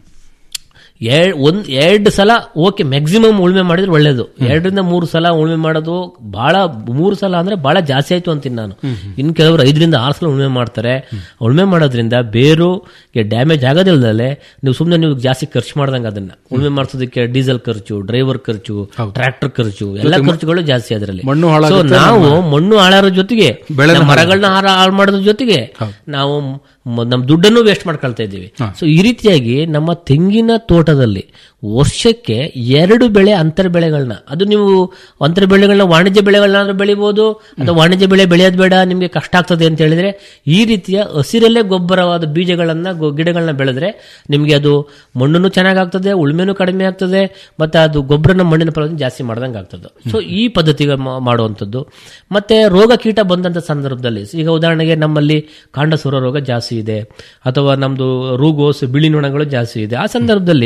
ಎರಡ್ ಒಂದ್ ಎರಡು ಸಲ ಓಕೆ ಮ್ಯಾಕ್ಸಿಮಮ್ ಉಳುಮೆ ಮಾಡಿದ್ರೆ ಒಳ್ಳೇದು ಎರಡರಿಂದ ಮೂರು ಸಲ ಉಳುಮೆ ಮಾಡೋದು ಬಹಳ ಮೂರು ಸಲ ಅಂದ್ರೆ ಬಹಳ ಜಾಸ್ತಿ ಆಯ್ತು ಅಂತೀನಿ ನಾನು ಇನ್ ಕೆಲವರು ಐದರಿಂದ ಆರು ಸಲ ಉಳುಮೆ ಮಾಡ್ತಾರೆ ಉಳುಮೆ ಮಾಡೋದ್ರಿಂದ ಬೇರು ಡ್ಯಾಮೇಜ್ ಆಗೋದಿಲ್ಲದಲ್ಲೇ ನೀವು ಸುಮ್ಮನೆ ನೀವು ಜಾಸ್ತಿ ಖರ್ಚು ಮಾಡ್ದಂಗೆ ಅದನ್ನ ಉಳುಮೆ ಮಾಡಿಸೋದಕ್ಕೆ ಡೀಸೆಲ್ ಖರ್ಚು ಡ್ರೈವರ್ ಖರ್ಚು ಟ್ರ್ಯಾಕ್ಟರ್ ಖರ್ಚು ಎಲ್ಲ ಜೊತೆ ಖರ್ಚುಗಳು ಜಾಸ್ತಿ ಅದರಲ್ಲಿ ಮಣ್ಣು ಸೊ ಹಾಳಾಗುತ್ತೆ, ನಾವು ನಮ್ಮ- ಮಣ್ಣು ಹಾಳಾರೋ ಜೊತೆಗೆ ಬೆಳೆನ ನಮ್ಮ ಹಾಳು- ಮರಗಳನ್ನ ಹಾರ ಹಾಳು ಮಾಡೋದ್ರ ಜೊತೆಗೆ ನಾವು ಮ- ನಮ್ಮ ದುಡ್ಡನ್ನು ವೇಸ್ಟ್ ಮಾಡ್ಕೊಳ್ತಾ ಇದ್ದೀವಿ ಸೊ ಈ ರೀತಿಯಾಗಿ ನಮ್ಮ ತೆಂಗಿನ ತೋಟದಲ್ಲಿ ವರ್ಷಕ್ಕೆ ಎರಡು ಬೆಳೆ ಅಂತರ ಬೆಳೆಗಳನ್ನ ಅದು ನೀವು ಅಂತರ ಬೆಳೆಗಳನ್ನ ವಾಣಿಜ್ಯ ಬೆಳೆಗಳನ್ನ ಬೆಳಿಬಹುದು ಅಥವಾ ವಾಣಿಜ್ಯ ಬೆಳೆ ಬೆಳೆಯೋದು ಬೇಡ ನಿಮಗೆ ಕಷ್ಟ ಆಗ್ತದೆ ಅಂತ ಹೇಳಿದ್ರೆ ಈ ರೀತಿಯ ಹಸಿರಲ್ಲೇ ಗೊಬ್ಬರವಾದ ಬೀಜಗಳನ್ನ ಗೊ- ಗಿಡಗಳನ್ನ ಬೆಳೆದ್ರೆ ನಿಮಗೆ ಅದು ಮಣ್ಣನ್ನು ಚೆನ್ನಾಗಾಗ್ತದೆ ಉಳುಮೆನೂ ಕಡಿಮೆ ಆಗ್ತದೆ ಮತ್ತೆ ಅದು ಗೊಬ್ಬರನ ಮಣ್ಣಿನ ಫಲವನ್ನು ಜಾಸ್ತಿ ಮಾಡ್ದಂಗೆ ಆಗ್ತದೆ ಸೊ ಈ ಪದ್ಧತಿಗೆ ಮಾ- ಮಾಡುವಂಥದ್ದು ಮತ್ತೆ ರೋಗ ಕೀಟ ಬಂದಂತ ಸಂದರ್ಭದಲ್ಲಿ ಈಗ ಉದಾಹರಣೆಗೆ ನಮ್ಮಲ್ಲಿ ಕಾಂಡಸುರ ರೋಗ ಜಾಸ್ತಿ ಇದೆ ಅಥವಾ ನಮ್ದು ರೂಗೋಸ್ ಬಿಳಿ ನೊಣಗಳು ಜಾಸ್ತಿ ಇದೆ ಆ ಸಂದರ್ಭದಲ್ಲಿ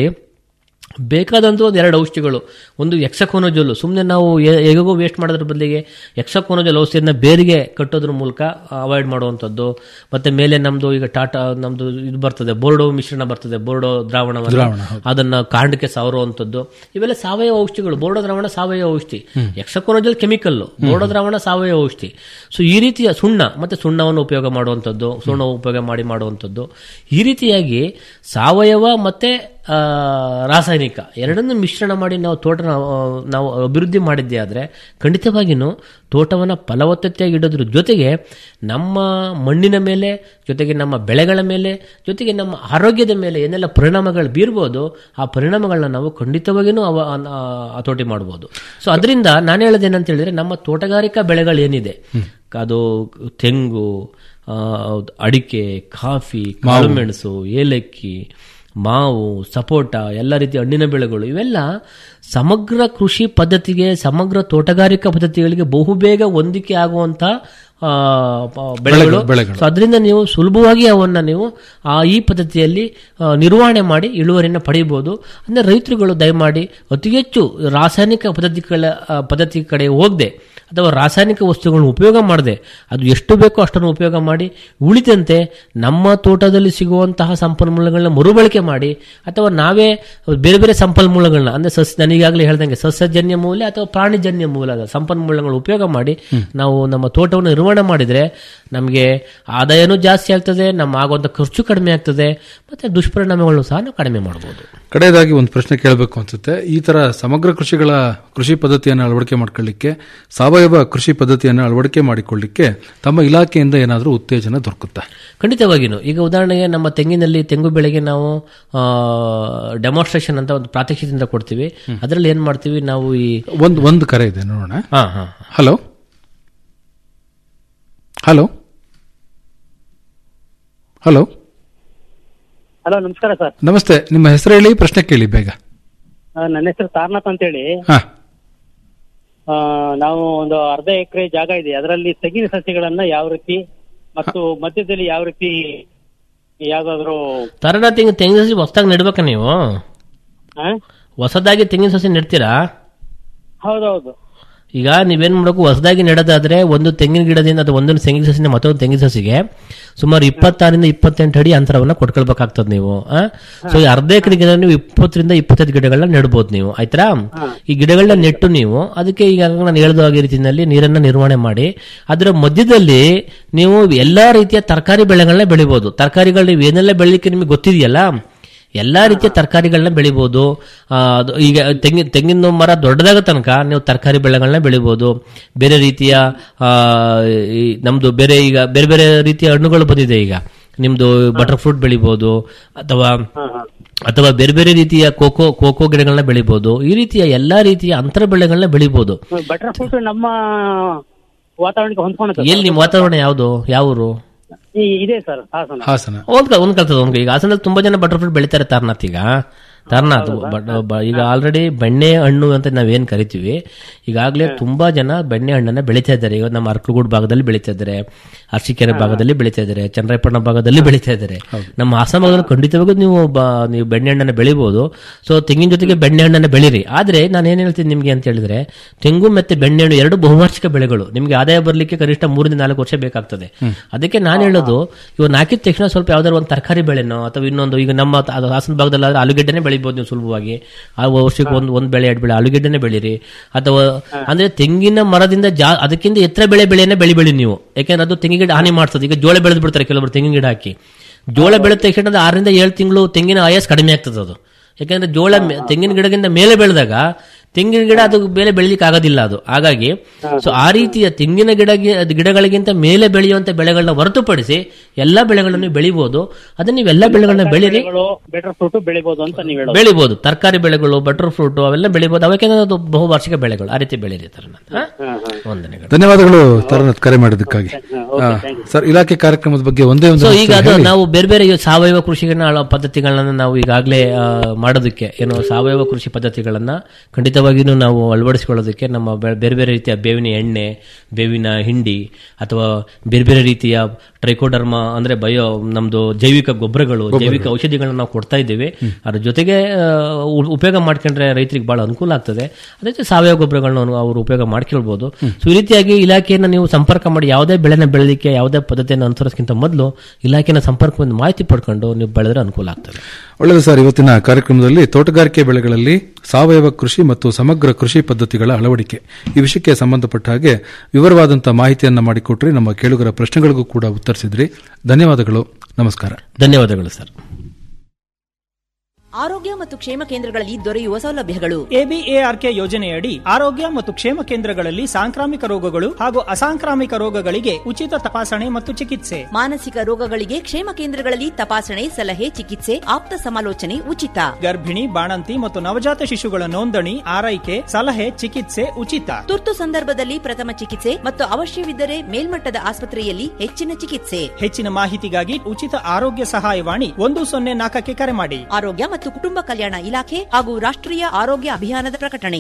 ಬೇಕಾದಂತ ಒಂದು ಎರಡು ಔಷಧಿಗಳು ಒಂದು ಎಕ್ಸಕೋನೋಜೋಲು ಸುಮ್ಮನೆ ನಾವು ಎ- ಹೇಗೋ ವೇಸ್ಟ್ ಮಾಡೋದ್ರ ಬದಲಿಗೆ ಎಕ್ಸಕೋನೋಜೋಲ್ ಔಷಧಿಯನ್ನ ಬೇರಿಗೆ ಕಟ್ಟೋದ್ರ ಮೂಲಕ ಅವಾಯ್ಡ್ ಮಾಡುವಂಥದ್ದು ಮತ್ತೆ ಮೇಲೆ ನಮ್ದು ಈಗ ಟಾಟಾ ನಮ್ದು ಇದು ಬರ್ತದೆ ಬೋರ್ಡೋ ಮಿಶ್ರಣ ಬರ್ತದೆ ಬೋರ್ಡೋ ದ್ರಾವಣವನ್ನು ದ್ರಾವಣ, ಹೌದು. ಅದನ್ನ ಕಾಂಡಕ್ಕೆ ಸಾರುವಂಥದ್ದು ಇವೆಲ್ಲ ಸಾವಯವ ಔಷಧಿಗಳು ಬೋರ್ಡೋ ದ್ರಾವಣ ಸಾವಯವ ಔಷಧಿ ಎಕ್ಸಕೋನೋಜಲ್ ಕೆಮಿಕಲ್ ಬೋರ್ಡೋ ದ್ರಾವಣ ಸಾವಯವ ಔಷಧಿ ಸೊ ಈ ರೀತಿಯ ಸುಣ್ಣ ಮತ್ತೆ ಸುಣ್ಣವನ್ನು ಉಪಯೋಗ ಮಾಡುವಂಥದ್ದು ಸುಣ್ಣ ಉಪಯೋಗ ಮಾಡಿ ಮಾಡುವಂಥದ್ದು ಈ ರೀತಿಯಾಗಿ ಸಾವಯವ ಮತ್ತೆ ಆ, ರಾಸಾಯನಿಕ ಎರಡನ್ನು ಮಿಶ್ರಣ ಮಾಡಿ ನಾವು ತೋಟ ನಾವು ಅಭಿವೃದ್ಧಿ ಮಾಡಿದ್ದೇ ಆದ್ರೆ ಖಂಡಿತವಾಗಿಯೂ ತೋಟವನ್ನು ಫಲವತ್ತತೆಯಾಗಿ ಇಡೋದ್ರ ಜೊತೆಗೆ ನಮ್ಮ ಮಣ್ಣಿನ ಮೇಲೆ ಜೊತೆಗೆ ನಮ್ಮ ಬೆಳೆಗಳ ಮೇಲೆ ಜೊತೆಗೆ ನಮ್ಮ ಆರೋಗ್ಯದ ಮೇಲೆ ಏನೆಲ್ಲ ಪರಿಣಾಮಗಳು ಬೀರ್ಬೋದು ಆ ಪರಿಣಾಮಗಳನ್ನ ನಾವು ಖಂಡಿತವಾಗಿಯೂ ಅವ ಆ, ಹತೋಟಿ ಮಾಡ್ಬೋದು ಸೊ ಅದರಿಂದ ನಾನು ಹೇಳೋದೇನಂತ ಹೇಳಿದ್ರೆ ನಮ್ಮ ತೋಟಗಾರಿಕಾ ಬೆಳೆಗಳು ಏನಿದೆ ಅದು ತೆಂಗು ಆ, ಅಡಿಕೆ ಕಾಫಿ ಕಾಳುಮೆಣಸು ಏಲಕ್ಕಿ ಮಾವು ಸಪೋಟ ಎಲ್ಲ ರೀತಿಯ ಹಣ್ಣಿನ ಬೆಳೆಗಳು ಇವೆಲ್ಲ ಸಮಗ್ರ ಕೃಷಿ ಪದ್ಧತಿಗೆ ಸಮಗ್ರ ತೋಟಗಾರಿಕಾ ಪದ್ಧತಿಗಳಿಗೆ ಬಹುಬೇಗ ಹೊಂದಿಕೆ ಆಗುವಂತ ಆ, ಪ- ಬೆಳೆಗಳು ಬೆಳೆಗಳು. ಸೊ ಅದರಿಂದ ನೀವು ಸುಲಭವಾಗಿ ಅವನ್ನ ನೀವು ಆ ಈ ಪದ್ಧತಿಯಲ್ಲಿ ಆ, ನಿರ್ವಹಣೆ ಮಾಡಿ ಇಳುವರಿಯನ್ನು ಪಡೆಯಬಹುದು ಅಂದ್ರೆ ರೈತರುಗಳು ದಯಮಾಡಿ ಅತಿ ಹೆಚ್ಚು ರಾಸಾಯನಿಕ ಪದ್ಧತಿಗಳ ಆ, ಪದ್ಧತಿ ಕಡೆ ಹೋಗದೆ ಅಥವಾ ರಾಸಾಯನಿಕ ವಸ್ತುಗಳನ್ನು ಉಪಯೋಗ ಮಾಡದೆ ಅದು ಎಷ್ಟು ಬೇಕೋ ಅಷ್ಟನ್ನು ಉಪಯೋಗ ಮಾಡಿ ಉಳಿದಂತೆ ನಮ್ಮ ತೋಟದಲ್ಲಿ ಸಿಗುವಂತಹ ಸಂಪನ್ಮೂಲಗಳನ್ನ ಮರುಬಳಕೆ ಮಾಡಿ ಅಥವಾ ನಾವೇ ಬೇರೆ ಬೇರೆ ಸಂಪನ್ಮೂಲಗಳನ್ನ ಅಂದ್ರೆ ಸಸ್ಯ ನನಗಾಗಲೇ ಹೇಳ್ದಂಗೆ ಸಸ್ಯಜನ್ಯ ಮೂಲ ಅಥವಾ ಪ್ರಾಣಿಜನ್ಯ ಮೂಲದ ಸಂಪನ್ಮೂಲಗಳನ್ನು ಉಪಯೋಗ ಮಾಡಿ ನಾವು ನಮ್ಮ ತೋಟವನ್ನು ನಿರ್ವಹಣೆ ಮಾಡಿದ್ರೆ ನಮಗೆ ಆದಾಯನೂ ಜಾಸ್ತಿ ಆಗ್ತದೆ ನಮ್ಮ ಆಗುವಂಥ ಖರ್ಚು ಕಡಿಮೆ ಆಗ್ತದೆ ಮತ್ತೆ ದುಷ್ಪರಿಣಾಮಗಳನ್ನು ಸಹ ನಾವು ಕಡಿಮೆ ಮಾಡಬಹುದು ಕಡೆಯದಾಗಿ ಒಂದು ಪ್ರಶ್ನೆ ಕೇಳಬೇಕು ಅನ್ಸುತ್ತೆ ಈ ತರ ಸಮಗ್ರ ಕೃಷಿಗಳ ಕೃಷಿ ಪದ್ಧತಿಯನ್ನು ಅಳವಡಿಕೆ ಮಾಡ್ಕೊಳ್ಳಿಕ್ಕೆ ಸಾವಯವ ಕೃಷಿ ಪದ್ಧತಿಯನ್ನು ಅಳವಡಿಕೆ ಮಾಡಿಕೊಳ್ಳಿಕ್ಕೆ ತಮ್ಮ ಇಲಾಖೆಯಿಂದ ಏನಾದರೂ ಉತ್ತೇಜನ ದೊರಕುತ್ತಾ ಖಂಡಿತವಾಗಿಯೂ ಈಗ ಉದಾಹರಣೆಗೆ ನಮ್ಮ ತೆಂಗಿನಲ್ಲಿ ತೆಂಗು ಬೆಳೆಗೆ ನಾವು ಡೆಮಾನ್ಸ್ಟ್ರೇಷನ್ ಅಂತ ಒಂದು ಪ್ರಾತ್ಯಕ್ಷಿತೆಯಿಂದ ಕೊಡ್ತೀವಿ ಅದರಲ್ಲಿ ಏನ್ ಮಾಡ್ತೀವಿ ನಾವು ಈ ಒಂದು ಒಂದು ಕರೆ ಇದೆ ನೋಡೋಣ ಹಾ ಹಾ ಹಲೋ ಹಲೋ ಹಲೋ ಹಲೋ ನಮಸ್ಕಾರ ಸರ್ ನಮಸ್ತೆ ನಿಮ್ಮ ಹೆಸರು ಹೇಳಿ ಪ್ರಶ್ನೆ ಕೇಳಿ ಬೇಗ ಆ, ನನ್ನ ಹೆಸರು ಸಾರನಾಥ್ ಅಂತೇಳಿ ಹಾ. ಆ, ನಾವು ಒಂದು ಅರ್ಧ ಎಕರೆ ಜಾಗ ಇದೆ ಅದರಲ್ಲಿ ತೆಂಗಿನ ಸಸ್ಯಗಳನ್ನ ಯಾವ ರೀತಿ ಮತ್ತು ಮಧ್ಯದಲ್ಲಿ ಯಾವ ರೀತಿ ಯಾವ್ದಾದ್ರು ತರಣ ತೆಂಗು ತೆಂಗಿನ ಸಸಿ ಹೊಸದಾಗಿ ನೆಡ್ಬೇಕಾ ನೀವು ಆ? ಹೊಸದಾಗಿ ತೆಂಗಿನ ಸಸಿ ನೆಡ್ತೀರಾ ಹೌದೌದು ಈಗ ನೀವೇನ್ ಮಾಡಬೇಕು ಹೊಸದಾಗಿ ನೆಡೋದಾದ್ರೆ ಒಂದು ತೆಂಗಿನ ಗಿಡದಿಂದ ಅಥವಾ ಒಂದೊಂದು ತೆಂಗಿನ ಸಸಿನ ಮತ್ತೊಂದು ತೆಂಗಿನ ಸಸಿಗೆ ಸುಮಾರು ಇಪ್ಪತ್ತಾರರಿಂದ ಇಪ್ಪತ್ತೆಂಟು ಅಡಿ ಅಂತರವನ್ನ ಕೊಟ್ಕೊಳ್ಬೇಕಾಗ್ತದೆ ನೀವು ಆ? ಸೊ ಈ ಅರ್ಧ ಎಕರೆ ಗಿಡ ನೀವು ಇಪ್ಪತ್ತರಿಂದ ಇಪ್ಪತ್ತೈದು ಗಿಡಗಳನ್ನ ನೆಡ್ಬೋದು ನೀವು ಆಯ್ತಾ ಈ ಗಿಡಗಳನ್ನ ನೆಟ್ಟು ನೀವು ಅದಕ್ಕೆ ಈಗ ನಾನು ಹೇಳ್ದ ಹಾಗೆ ರೀತಿಯಲ್ಲಿ ನೀರನ್ನ ನಿರ್ವಹಣೆ ಮಾಡಿ ಅದರ ಮಧ್ಯದಲ್ಲಿ ನೀವು ಎಲ್ಲಾ ರೀತಿಯ ತರಕಾರಿ ಬೆಳೆಗಳನ್ನ ಬೆಳಿಬಹುದು ತರಕಾರಿಗಳು ನೀವು ಏನೆಲ್ಲ ಬೆಳಿಲಿಕ್ಕೆ ನಿಮಗೆ ಗೊತ್ತಿದೆಯಲ್ಲ ಎಲ್ಲಾ ರೀತಿಯ ತರಕಾರಿಗಳನ್ನ ಬೆಳಿಬಹುದು ಆ, ಅದು ಈಗ ತೆಂಗಿನ ತೆಂಗಿನ ಮರ ದೊಡ್ಡದಾಗ ತನಕ ನೀವು ತರಕಾರಿ ಬೆಳೆಗಳನ್ನ ಬೆಳಿಬಹುದು ಬೇರೆ ರೀತಿಯ ಆ, ಈ ನಮ್ದು ಬೇರೆ ಈಗ ಬೇರೆ ಬೇರೆ ರೀತಿಯ ಹಣ್ಣುಗಳು ಬಂದಿದೆ ಈಗ ನಿಮ್ದು ಬಟರ್ ಫ್ರೂಟ್ ಬೆಳಿಬಹುದು ಅಥವಾ ಅಥವಾ ಬೇರೆ ಬೇರೆ ರೀತಿಯ ಕೋಕೋ ಕೋಕೋ ಗಿಡಗಳನ್ನ ಬೆಳಿಬಹುದು ಈ ರೀತಿಯ ಎಲ್ಲಾ ರೀತಿಯ ಅಂತರ ಬೆಳೆಗಳನ್ನ ಬೆಳಿಬಹುದು ಬಟರ್ ಫ್ರೂಟ್ ನಮ್ಮ ವಾತಾವರಣಕ್ಕೆ ಹೊಂದ್ಕೊಂಡು ಎಲ್ಲಿ ನಿಮ್ಮ ವಾತಾವರಣ ಯಾವುದು ಯಾವ ಊರು ಇದೆ ಸರ್ ಹಾಸನ ಹಾಸನ ಒಂದ್ ಒಂದ್ ಕಲ್ತದ ಒಂದ್ ಈಗ ಹಾಸನದಲ್ಲಿ ತುಂಬಾ ಜನ ಬಟರ್ ಫ್ರೂಟ್ ಬೆಳಿತಾರೆ ತಾರ್ನಾಥ್ ಈಗ ತಾರ್ನಾಥ್ ಬಟ್ ಬ- ಈಗ ಆಲ್ರೆಡಿ ಬೆಣ್ಣೆ ಹಣ್ಣು ಅಂತ ನಾವೇನ್ ಕರಿತೀವಿ ಈಗಾಗಲೇ ತುಂಬಾ ಜನ ಬೆಣ್ಣೆ ಹಣ್ಣನ್ನ ಬೆಳಿತಾ ಇದ್ದಾರೆ ಈಗ ನಮ್ಮ ಅರ್ಕಲಗೂಡು ಭಾಗದಲ್ಲಿ ಬೆಳಿತಾ ಇದ್ದಾರೆ ಅರ್ಸಿಕೆರೆ ಭಾಗದಲ್ಲಿ ಬೆಳಿತಾ ಇದ್ದಾರೆ ಚಂದ್ರಾಯಪಟ್ಟಣ ಭಾಗದಲ್ಲಿ ಬೆಳಿತಾ ಇದ್ದಾರೆ ನಮ್ಮ ಹಾಸನ ಭಾಗದಲ್ಲಿ ಖಂಡಿತವಾಗೂ ನೀವು ಬ- ನೀವು ಬೆಣ್ಣೆ ಹಣ್ಣನ್ನ ಬೆಳಿಬಹುದು ಸೊ ತೆಂಗಿನ ಜೊತೆಗೆ ಬೆಣ್ಣೆ ಹಣ್ಣನ್ನ ಬೆಳಿರಿ ಆದ್ರೆ ನಾನು ಏನ್ ಹೇಳ್ತೀನಿ ನಿಮ್ಗೆ ಅಂತ ಹೇಳಿದ್ರೆ ತೆಂಗು ಮತ್ತೆ ಬೆಣ್ಣೆ ಹಣ್ಣು ಎರಡು ಬಹುವಾರ್ಷಿಕ ಬೆಳೆಗಳು ನಿಮ್ಗೆ ಆದಾಯ ಬರ್ಲಿಕ್ಕೆ ಕನಿಷ್ಠ ಮೂರಿಂದ ನಾಲ್ಕು ವರ್ಷ ಬೇಕಾಗ್ತದೆ ಅದಕ್ಕೆ ನಾನು ಹೇಳೋದು ಇವಾಗ ಹಾಕಿದ ತಕ್ಷಣ ಸ್ವಲ್ಪ ಯಾವ್ದಾದ್ರು ಒಂದು ತರಕಾರಿ ಬೆಳೆನೋ ಅಥವಾ ಇನ್ನೊಂದು ಈಗ ನಮ್ಮ ತ- ಅದು ಹಾಸನ ಭಾಗದಲ್ಲಿ ಆದ್ರೆ ಆಲೂಗೆಡ್ಡೆನೇ ಬೆಳಿಬಹುದು ನೀವು ಸುಲಭವಾಗಿ ಆ ವರ್ಷಕ್ಕೆ ಒಂದು ಒಂದು ಬೆಳೆ ಎರಡು ಬೆಳೆ ಆಲೂಗೆಡ್ಡೆನೇ ಬೆಳೀರಿ ಅಥವಾ ಅಂದ್ರೆ ತೆಂಗಿನ ಮರದಿಂದ ಜಾ ಅದಕ್ಕಿಂತ ಎತ್ತರ ಬೆಳೆ ಬೆಳೆಯನ್ನೇ ಬೆಳಿ ಬೆಳಿ ನೀವು ಯಾಕಂದ್ರೆ ಅದು ತೆಂಗಿನ ಗಿಡ ಹಾನಿ ಮಾಡ್ತದೆ ಈಗ ಜೋಳ ಬೆಳೆದು ಬಿಡ್ತಾರೆ ಕೆಲವರು ತೆಂಗಿನ ಗಿಡ ಹಾಕಿ ಜೋಳ ಬೆಳೆದ ತಕ್ಷಣ ಅದು ಆರರಿಂದ ಏಳು ತಿಂಗಳು ತೆಂಗಿನ ಆಯಸ್ ಕಡಿಮೆ ಆಗ್ತದೆ ಅದು ಯಾಕಂದ್ರೆ ಜೋಳ ಮೇ- ತೆಂಗಿನ ಗಿಡದಿಂದ ಮೇಲೆ ಬೆಳೆದಾಗ ತೆಂಗಿನ ಗಿಡ ಅದು ಮೇಲೆ ಬೆಳಿಲಿಕ್ಕೆ ಆಗೋದಿಲ್ಲ ಅದು ಹಾಗಾಗಿ ಸೊ ಆ ರೀತಿಯ ತೆಂಗಿನ ಗಿಡ ಗಿಡಗಳಿಗಿಂತ ಮೇಲೆ ಬೆಳೆಯುವಂತ ಬೆಳೆಗಳನ್ನ ಹೊರತುಪಡಿಸಿ ಎಲ್ಲಾ ಬೆಳೆಗಳನ್ನು ಬೆಳಿಬಹುದು ಅದನ್ನ ನೀವೆಲ್ಲ ಬೆಳೆಗಳನ್ನ ಬೆಳೀರಿ ಬೆಟರ್ ಫ್ರೂಟ್ ಬೆಳಿಬಹುದು ಅಂತ ನೀವು ಹೇಳೋದು ಬೆಳಿಬಹುದು ತರಕಾರಿ ಬೆಳೆಗಳು ಬಟರ್ ಫ್ರೂಟ್ ಅವೆಲ್ಲ ಬೆಳಿಬಹುದು ಅವಕ್ಕೆ ಅದು ಬಹುವಾರ್ಷಿಕ ಬೆಳೆಗಳು ಆ ರೀತಿ ಬೆಳೀರಿ ತರ ವಂದನೆಗಳು ಧನ್ಯವಾದಗಳು ತರನಾಥ್ ಕರೆ ಮಾಡಿದ್ದಕ್ಕಾಗಿ ಆ, ಸರ್ ಇಲಾಖೆ ಕಾರ್ಯಕ್ರಮದ ಬಗ್ಗೆ ಒಂದೇ ಒಂದು ಸೊ ಮಾತು ಈಗ ಅದು ಹೇಳಿ. ನಾವು ಬೇರೆ ಬೇರೆ ಈ ಸಾವಯವ ಕೃಷಿಗಳನ್ನ ಅಳ- ಪದ್ಧತಿಗಳನ್ನ ನಾವು ಈಗಾಗಲೇ ಆ, ಮಾಡೋದಕ್ಕೆ ಏನು ಸಾವಯವ ಕೃಷಿ ಪದ್ಧತಿಗಳನ್ನ ಖಂಡಿತವಾಗಿಯೂ ನಾವು ಅಳವಡಿಸಿಕೊಳ್ಳೋದಕ್ಕೆ ನಮ್ಮ ಬೆ- ಬೇರೆ ಬೇರೆ ರೀತಿಯ ಬೇವಿನ ಎಣ್ಣೆ ಬೇವಿನ ಹಿಂಡಿ ಅಥವಾ ಬೇರೆ ಬೇರೆ ರೀತಿಯ ಟ್ರೈಕೋಡರ್ಮ ಅಂದ್ರೆ ಬಯೋ ನಮ್ದು ಜೈವಿಕ ಗೊಬ್ಬರಗಳು ಜೈವಿಕ ಔಷಧಿಗಳನ್ನ ನಾವು ಕೊಡ್ತಾ ಇದ್ದೇವೆ ಅದ್ರ ಜೊತೆಗೆ ಆ, ಉ- ಉಪಯೋಗ ಮಾಡ್ಕೊಂಡ್ರೆ ರೈತರಿಗೆ ಬಹಳ ಅನುಕೂಲ ಆಗ್ತದೆ ಅದೇ ರೀತಿ ಸಾವಯವ ಗೊಬ್ಬರಗಳನ್ನ ಅವರು ಉಪಯೋಗ ಮಾಡ್ಕೊಳ್ಬಹುದು ಸೊ ಈ ರೀತಿಯಾಗಿ ಇಲಾಖೆಯನ್ನು ನೀವು ಸಂಪರ್ಕ ಮಾಡಿ ಯಾವುದೇ ಬೆಳೆನ ಬೆಳಲಿಕ್ಕೆ ಯಾವುದೇ ಪದ್ಧತಿಯನ್ನು ಅನುಸರಿಸಕ್ಕಿಂತ ಮೊದಲು ಇಲಾಖೆನ ಸಂಪರ್ಕ ಒಂದು ಮಾಹಿತಿ ಪಡ್ಕೊಂಡು ನೀವು ಬೆಳೆದ್ರೆ ಅನುಕೂಲ ಆಗ್ತದೆ ಒಳ್ಳೆಯದು ಸರ್ ಇವತ್ತಿನ ಕಾರ್ಯಕ್ರಮದಲ್ಲಿ ತೋಟಗಾರಿಕೆ ಬೆಳೆಗಳಲ್ಲಿ ಸಾವಯವ ಕೃಷಿ ಮತ್ತು ಸಮಗ್ರ ಕೃಷಿ ಪದ್ಧತಿಗಳ ಅಳವಡಿಕೆ ಈ ವಿಷಯಕ್ಕೆ ಸಂಬಂಧಪಟ್ಟ ಹಾಗೆ ವಿವರವಾದಂತಹ ಮಾಹಿತಿಯನ್ನ ಮಾಡಿಕೊಟ್ರಿ ನಮ್ಮ ಕೇಳುಗರ ಪ್ರಶ್ನೆಗಳಿಗೂ ಕೂಡ ಉತ್ತರಿಸಿದ್ರಿ ಧನ್ಯವಾದಗಳು ನಮಸ್ಕಾರ ಧನ್ಯವಾದಗಳು ಸರ್ ಆರೋಗ್ಯ ಮತ್ತು ಕ್ಷೇಮ ಕೇಂದ್ರಗಳಲ್ಲಿ ದೊರೆಯುವ ಸೌಲಭ್ಯಗಳು ಎಬಿಎಆರ್ಕೆ ಯೋಜನೆಯಡಿ ಆರೋಗ್ಯ ಮತ್ತು ಕ್ಷೇಮ ಕೇಂದ್ರಗಳಲ್ಲಿ ಸಾಂಕ್ರಾಮಿಕ ರೋಗಗಳು ಹಾಗೂ ಅಸಾಂಕ್ರಾಮಿಕ ರೋಗಗಳಿಗೆ ಉಚಿತ ತಪಾಸಣೆ ಮತ್ತು ಚಿಕಿತ್ಸೆ ಮಾನಸಿಕ ರೋಗಗಳಿಗೆ ಕ್ಷೇಮ ಕೇಂದ್ರಗಳಲ್ಲಿ ತಪಾಸಣೆ ಸಲಹೆ ಚಿಕಿತ್ಸೆ ಆಪ್ತ ಸಮಾಲೋಚನೆ ಉಚಿತ ಗರ್ಭಿಣಿ ಬಾಣಂತಿ ಮತ್ತು ನವಜಾತ ಶಿಶುಗಳ ನೋಂದಣಿ ಆರೈಕೆ ಸಲಹೆ ಚಿಕಿತ್ಸೆ ಉಚಿತ ತುರ್ತು ಸಂದರ್ಭದಲ್ಲಿ ಪ್ರಥಮ ಚಿಕಿತ್ಸೆ ಮತ್ತು ಅವಶ್ಯವಿದ್ದರೆ ಮೇಲ್ಮಟ್ಟದ ಆಸ್ಪತ್ರೆಯಲ್ಲಿ ಹೆಚ್ಚಿನ ಚಿಕಿತ್ಸೆ ಹೆಚ್ಚಿನ ಮಾಹಿತಿಗಾಗಿ ಉಚಿತ ಆರೋಗ್ಯ ಸಹಾಯವಾಣಿ ಒಂದು ಸೊನ್ನೆ ನಾಲ್ಕಕ್ಕೆ ಕರೆ ಮಾಡಿ ಆರೋಗ್ಯ ಮತ್ತು ಕುಟುಂಬ ಕಲ್ಯಾಣ ಇಲಾಖೆ ಹಾಗೂ ರಾಷ್ಟ್ರೀಯ ಆರೋಗ್ಯ ಅಭಿಯಾನದ ಪ್ರಕಟಣೆ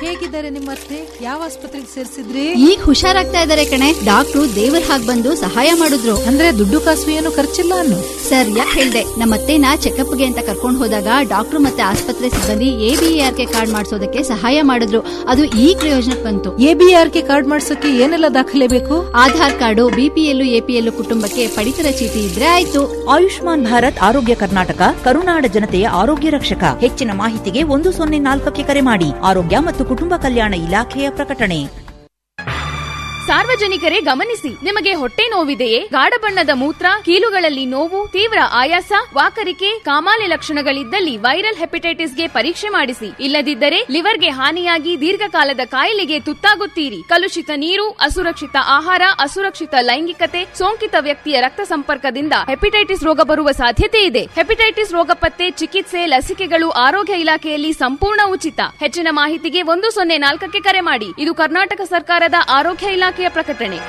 ಹೇಗಿದ್ದಾರೆ ನಿಮ್ಮ ಅತ್ತೆ ಯಾವ ಆಸ್ಪತ್ರೆಗೆ ಸೇರಿಸಿದ್ರಿ ಈಗ ಹುಷಾರಾಗ್ತಾ ಇದಾರೆ ಕಣೆ ಡಾಕ್ಟ್ರು ದೇವರ ಹಾಗ್ ಬಂದು ಸಹಾಯ ಮಾಡಿದ್ರು ಅಂದ್ರೆ ದುಡ್ಡು ಕಾಸು ಏನು ಖರ್ಚಿಲ್ಲ ಅನ್ನು ಸರ್ ಯಾಕೆ ಹೇಳ್ದೆ ನಮ್ಮತ್ತೆನ ಚೆಕಪ್ಗೆ ಅಂತ ಕರ್ಕೊಂಡು ಹೋದಾಗ ಡಾಕ್ಟ್ರು ಮತ್ತೆ ಆಸ್ಪತ್ರೆ ಸಿಬ್ಬಂದಿ ಎಬಿಆರ್ ಕೆ ಕಾರ್ಡ್ ಮಾಡಿಸೋದಕ್ಕೆ ಸಹಾಯ ಮಾಡಿದ್ರು ಅದು ಈ ಪ್ರಯೋಜನಕ್ಕೆ ಬಂತು ಎಬಿಆರ್ ಕೆ ಕಾರ್ಡ್ ಮಾಡ್ಸೋಕೆ ಏನೆಲ್ಲ ದಾಖಲೆ ಬೇಕು ಆಧಾರ್ ಕಾರ್ಡು ಬಿಪಿಎಲ್ ಎಪಿಎಲ್ ಕುಟುಂಬಕ್ಕೆ ಪಡಿತರ ಚೀಟಿ ಇದ್ರೆ ಆಯ್ತು ಆಯುಷ್ಮಾನ್ ಭಾರತ್ ಆರೋಗ್ಯ ಕರ್ನಾಟಕ ಕರುನಾಡ ಜನತೆಯ ಆರೋಗ್ಯ ರಕ್ಷಕ ಹೆಚ್ಚಿನ ಮಾಹಿತಿಗೆ ಒಂದು ಸೊನ್ನೆ ನಾಲ್ಕಕ್ಕೆ ಕರೆ ಮಾಡಿ ಆರೋಗ್ಯ ಮತ್ತು ಕುಟುಂಬ ಕಲ್ಯಾಣ ಇಲಾಖೆಯ ಪ್ರಕಟಣೆ ಸಾರ್ವಜನಿಕರೇ ಗಮನಿಸಿ ನಿಮಗೆ ಹೊಟ್ಟೆ ನೋವಿದೆಯೇ ಗಾಢ ಬಣ್ಣದ ಮೂತ್ರ ಕೀಲುಗಳಲ್ಲಿ ನೋವು ತೀವ್ರ ಆಯಾಸ ವಾಕರಿಕೆ ಕಾಮಾಲೆ ಲಕ್ಷಣಗಳಿದ್ದಲ್ಲಿ ವೈರಲ್ ಹೆಪಟೈಟಿಸ್ಗೆ ಪರೀಕ್ಷೆ ಮಾಡಿಸಿ ಇಲ್ಲದಿದ್ದರೆ ಲಿವರ್ಗೆ ಹಾನಿಯಾಗಿ ದೀರ್ಘಕಾಲದ ಕಾಯಿಲೆಗೆ ತುತ್ತಾಗುತ್ತೀರಿ ಕಲುಷಿತ ನೀರು ಅಸುರಕ್ಷಿತ ಆಹಾರ ಅಸುರಕ್ಷಿತ ಲೈಂಗಿಕತೆ ಸೋಂಕಿತ ವ್ಯಕ್ತಿಯ ರಕ್ತ ಸಂಪರ್ಕದಿಂದ ಹೆಪಟೈಟಿಸ್ ರೋಗ ಬರುವ ಸಾಧ್ಯತೆ ಇದೆ ಹೆಪಟೈಟಿಸ್ ರೋಗ ಪತ್ತೆ ಚಿಕಿತ್ಸೆ ಲಸಿಕೆಗಳು ಆರೋಗ್ಯ ಇಲಾಖೆಯಲ್ಲಿ ಸಂಪೂರ್ಣ ಉಚಿತ ಹೆಚ್ಚಿನ ಮಾಹಿತಿಗೆ ಒಂದು ಸೊನ್ನೆ ನಾಲ್ಕಕ್ಕೆ ಕರೆ ಮಾಡಿ ಇದು ಕರ್ನಾಟಕ ಸರ್ಕಾರದ ಆರೋಗ್ಯ ಇಲಾಖೆಯ ಪ್ರಕಟಣೆ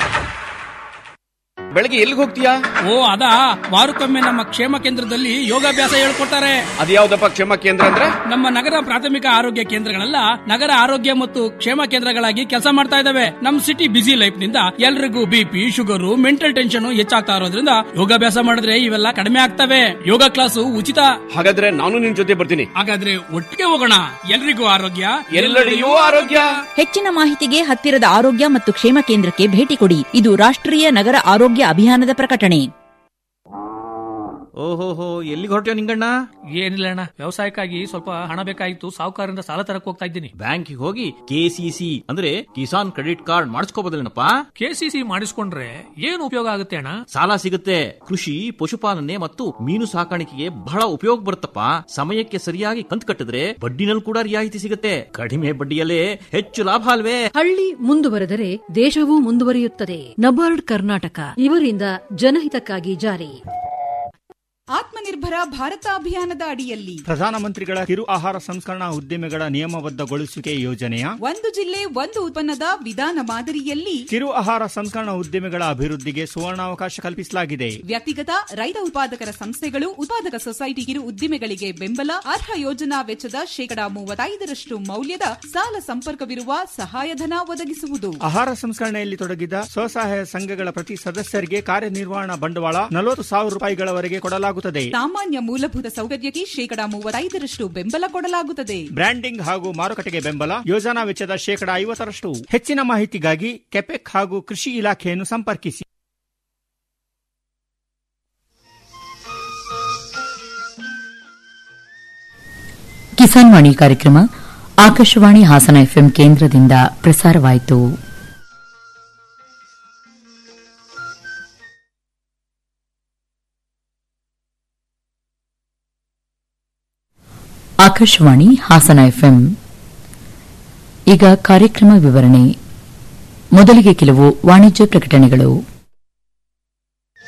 ಬೆಳಗ್ಗೆ ಎಲ್ಲಿಗೆ ಹೋಗ್ತೀಯಾ ಓ ಅದಾ ವಾರಕ್ಕೊಮ್ಮೆ ನಮ್ಮ ಕ್ಷೇಮ ಕೇಂದ್ರದಲ್ಲಿ ಯೋಗಾಭ್ಯಾಸ ಹೇಳ್ಕೊಡ್ತಾರೆ ಅದ್ಯಾವ್ದಪ್ಪ ಕ್ಷೇಮ ಕೇಂದ್ರ ಅಂದ್ರೆ ನಮ್ಮ ನಗರ ಪ್ರಾಥಮಿಕ ಆರೋಗ್ಯ ಕೇಂದ್ರಗಳೆಲ್ಲ ನಗರ ಆರೋಗ್ಯ ಮತ್ತು ಕ್ಷೇಮ ಕೇಂದ್ರಗಳಾಗಿ ಕೆಲಸ ಮಾಡ್ತಾ ಇದಾವೆ ನಮ್ ಸಿಟಿ ಬಿಸಿ ಲೈಫ್ ನಿಂದ ಎಲ್ರಿಗೂ ಬಿಪಿ ಶುಗರು ಮೆಂಟಲ್ ಟೆನ್ಷನ್ ಹೆಚ್ಚಾಗ್ತಾ ಇರೋದ್ರಿಂದ ಯೋಗಾಭ್ಯಾಸ ಮಾಡಿದ್ರೆ ಇವೆಲ್ಲ ಕಡಿಮೆ ಆಗ್ತವೆ ಯೋಗ ಕ್ಲಾಸು ಉಚಿತ ಹಾಗಾದ್ರೆ ನಾನು ನಿನ್ ಜೊತೆ ಬರ್ತೀನಿ ಹಾಗಾದ್ರೆ ಒಟ್ಟಿಗೆ ಹೋಗೋಣ ಎಲ್ರಿಗೂ ಆರೋಗ್ಯ ಎಲ್ಲೆಡೆಯೂ ಆರೋಗ್ಯ ಹೆಚ್ಚಿನ ಮಾಹಿತಿಗೆ ಹತ್ತಿರದ ಆರೋಗ್ಯ ಮತ್ತು ಕ್ಷೇಮ ಕೇಂದ್ರಕ್ಕೆ ಭೇಟಿ ಕೊಡಿ ಇದು ರಾಷ್ಟ್ರೀಯ ನಗರ ಆರೋಗ್ಯ ಅಭಿಯಾನದ ಪ್ರಕಟಣೆ ಓಹೋಹೋ ಎಲ್ಲಿಗೆ ಹೊರಟ್ಯೋ ನಿಂಗಣ್ಣ ಏನಿಲ್ಲ ಅಣ್ಣ ವ್ಯವಸಾಯಕ್ಕಾಗಿ ಸ್ವಲ್ಪ ಹಣ ಬೇಕಾಗಿತ್ತು ಸಾಹುಕಾರರಿಂದ ಸಾಲ ತರಕ್ ಹೋಗ್ತಾ ಇದ್ದೀನಿ ಬ್ಯಾಂಕಿಗೆ ಹೋಗಿ ಕೆಸಿಸಿ ಅಂದ್ರೆ ಕಿಸಾನ್ ಕ್ರೆಡಿಟ್ ಕಾರ್ಡ್ ಮಾಡಿಸ್ಕೋಬೋದಲ್ಲೇನಪ್ಪ ಕೆಸಿಸಿ ಮಾಡಿಸ್ಕೊಂಡ್ರೆ ಏನು ಉಪಯೋಗ ಆಗುತ್ತೆ ಅಣ್ಣ ಸಾಲ ಸಿಗುತ್ತೆ ಕೃಷಿ ಪಶುಪಾಲನೆ ಮತ್ತು ಮೀನು ಸಾಕಾಣಿಕೆಗೆ ಬಹಳ ಉಪಯೋಗ ಬರುತ್ತಪ್ಪ ಸಮಯಕ್ಕೆ ಸರಿಯಾಗಿ ಕಂತು ಕಟ್ಟಿದ್ರೆ ಬಡ್ಡಿನಲ್ಲಿ ಕೂಡ ರಿಯಾಯಿತಿ ಸಿಗುತ್ತೆ ಕಡಿಮೆ ಬಡ್ಡಿಯಲ್ಲೇ ಹೆಚ್ಚು ಲಾಭ ಅಲ್ವೇ ಹಳ್ಳಿ ಮುಂದುವರೆದರೆ ದೇಶವೂ ಮುಂದುವರಿಯುತ್ತದೆ ನಬಾರ್ಡ್ ಕರ್ನಾಟಕ ಇವರಿಂದ ಜನಹಿತಕ್ಕಾಗಿ ಜಾರಿ ಆತ್ಮನಿರ್ಭರ ಭಾರತ ಅಭಿಯಾನದ ಅಡಿಯಲ್ಲಿ ಪ್ರಧಾನಮಂತ್ರಿಗಳ ಕಿರು ಆಹಾರ ಸಂಸ್ಕರಣಾ ಉದ್ದಿಮೆಗಳ ನಿಯಮಬದ್ಧಗೊಳಿಸುವಿಕೆ ಯೋಜನೆಯ ಒಂದು ಜಿಲ್ಲೆ ಒಂದು ಉತ್ಪನ್ನದ ವಿಧಾನ ಮಾದರಿಯಲ್ಲಿ ಕಿರು ಆಹಾರ ಸಂಸ್ಕರಣಾ ಉದ್ದಿಮೆಗಳ ಅಭಿವೃದ್ಧಿಗೆ ಸುವರ್ಣಾವಕಾಶ ಕಲ್ಪಿಸಲಾಗಿದೆ ವ್ಯಕ್ತಿಗತ ರೈತ ಉತ್ಪಾದಕರ ಸಂಸ್ಥೆಗಳು ಉತ್ಪಾದಕ ಸೊಸೈಟಿ ಕಿರು ಉದ್ದಿಮೆಗಳಿಗೆ ಬೆಂಬಲ ಅರ್ಹ ಯೋಜನಾ ವೆಚ್ಚದ ಶೇಕಡಾ ಮೂವತ್ತೈದರಷ್ಟು ಮೌಲ್ಯದ ಸಾಲ ಸಂಪರ್ಕವಿರುವ ಸಹಾಯಧನ ಒದಗಿಸುವುದು ಆಹಾರ ಸಂಸ್ಕರಣೆಯಲ್ಲಿ ತೊಡಗಿದ ಸ್ವಸಹಾಯ ಸಂಘಗಳ ಪ್ರತಿ ಸದಸ್ಯರಿಗೆ ಕಾರ್ಯನಿರ್ವಹಣಾ ಬಂಡವಾಳ ನಲವತ್ತು ಸಾವಿರ ರೂಪಾಯಿಗಳವರೆಗೆ ಕೊಡಲಾಗುತ್ತದೆ ಸಾಮಾನ್ಯ ಮೂಲಭೂತ ಸೌಕರ್ಯಕ್ಕೆ ಶೇಕಡಾ ಮೂವತ್ತೈದರಷ್ಟು ಬೆಂಬಲ ಕೊಡಲಾಗುತ್ತದೆ ಬ್ರ್ಯಾಂಡಿಂಗ್ ಹಾಗೂ ಮಾರುಕಟ್ಟೆಗೆ ಬೆಂಬಲ ಯೋಜನಾ ವೆಚ್ಚದ ಶೇಕಡಾ ಐವತ್ತರಷ್ಟು ಹೆಚ್ಚಿನ ಮಾಹಿತಿಗಾಗಿ ಕೆಪೆಕ್ ಹಾಗೂ ಕೃಷಿ ಇಲಾಖೆಯನ್ನು ಸಂಪರ್ಕಿಸಿ ಕಿಸಾನ್ ವಾಣಿ ಕಾರ್ಯಕ್ರಮ ಆಕಾಶವಾಣಿ ಹಾಸನ ಎಫ್ಎಂ ಕೇಂದ್ರದಿಂದ ಪ್ರಸಾರವಾಯಿತು ಆಕಾಶವಾಣಿ ಹಾಸನ ಎಫ್ಎಂ ಈಗ ಕಾರ್ಯಕ್ರಮ ವಿವರಣೆ ಮೊದಲಿಗೆ ಕೆಲವು ವಾಣಿಜ್ಯ ಪ್ರಕಟಣೆಗಳು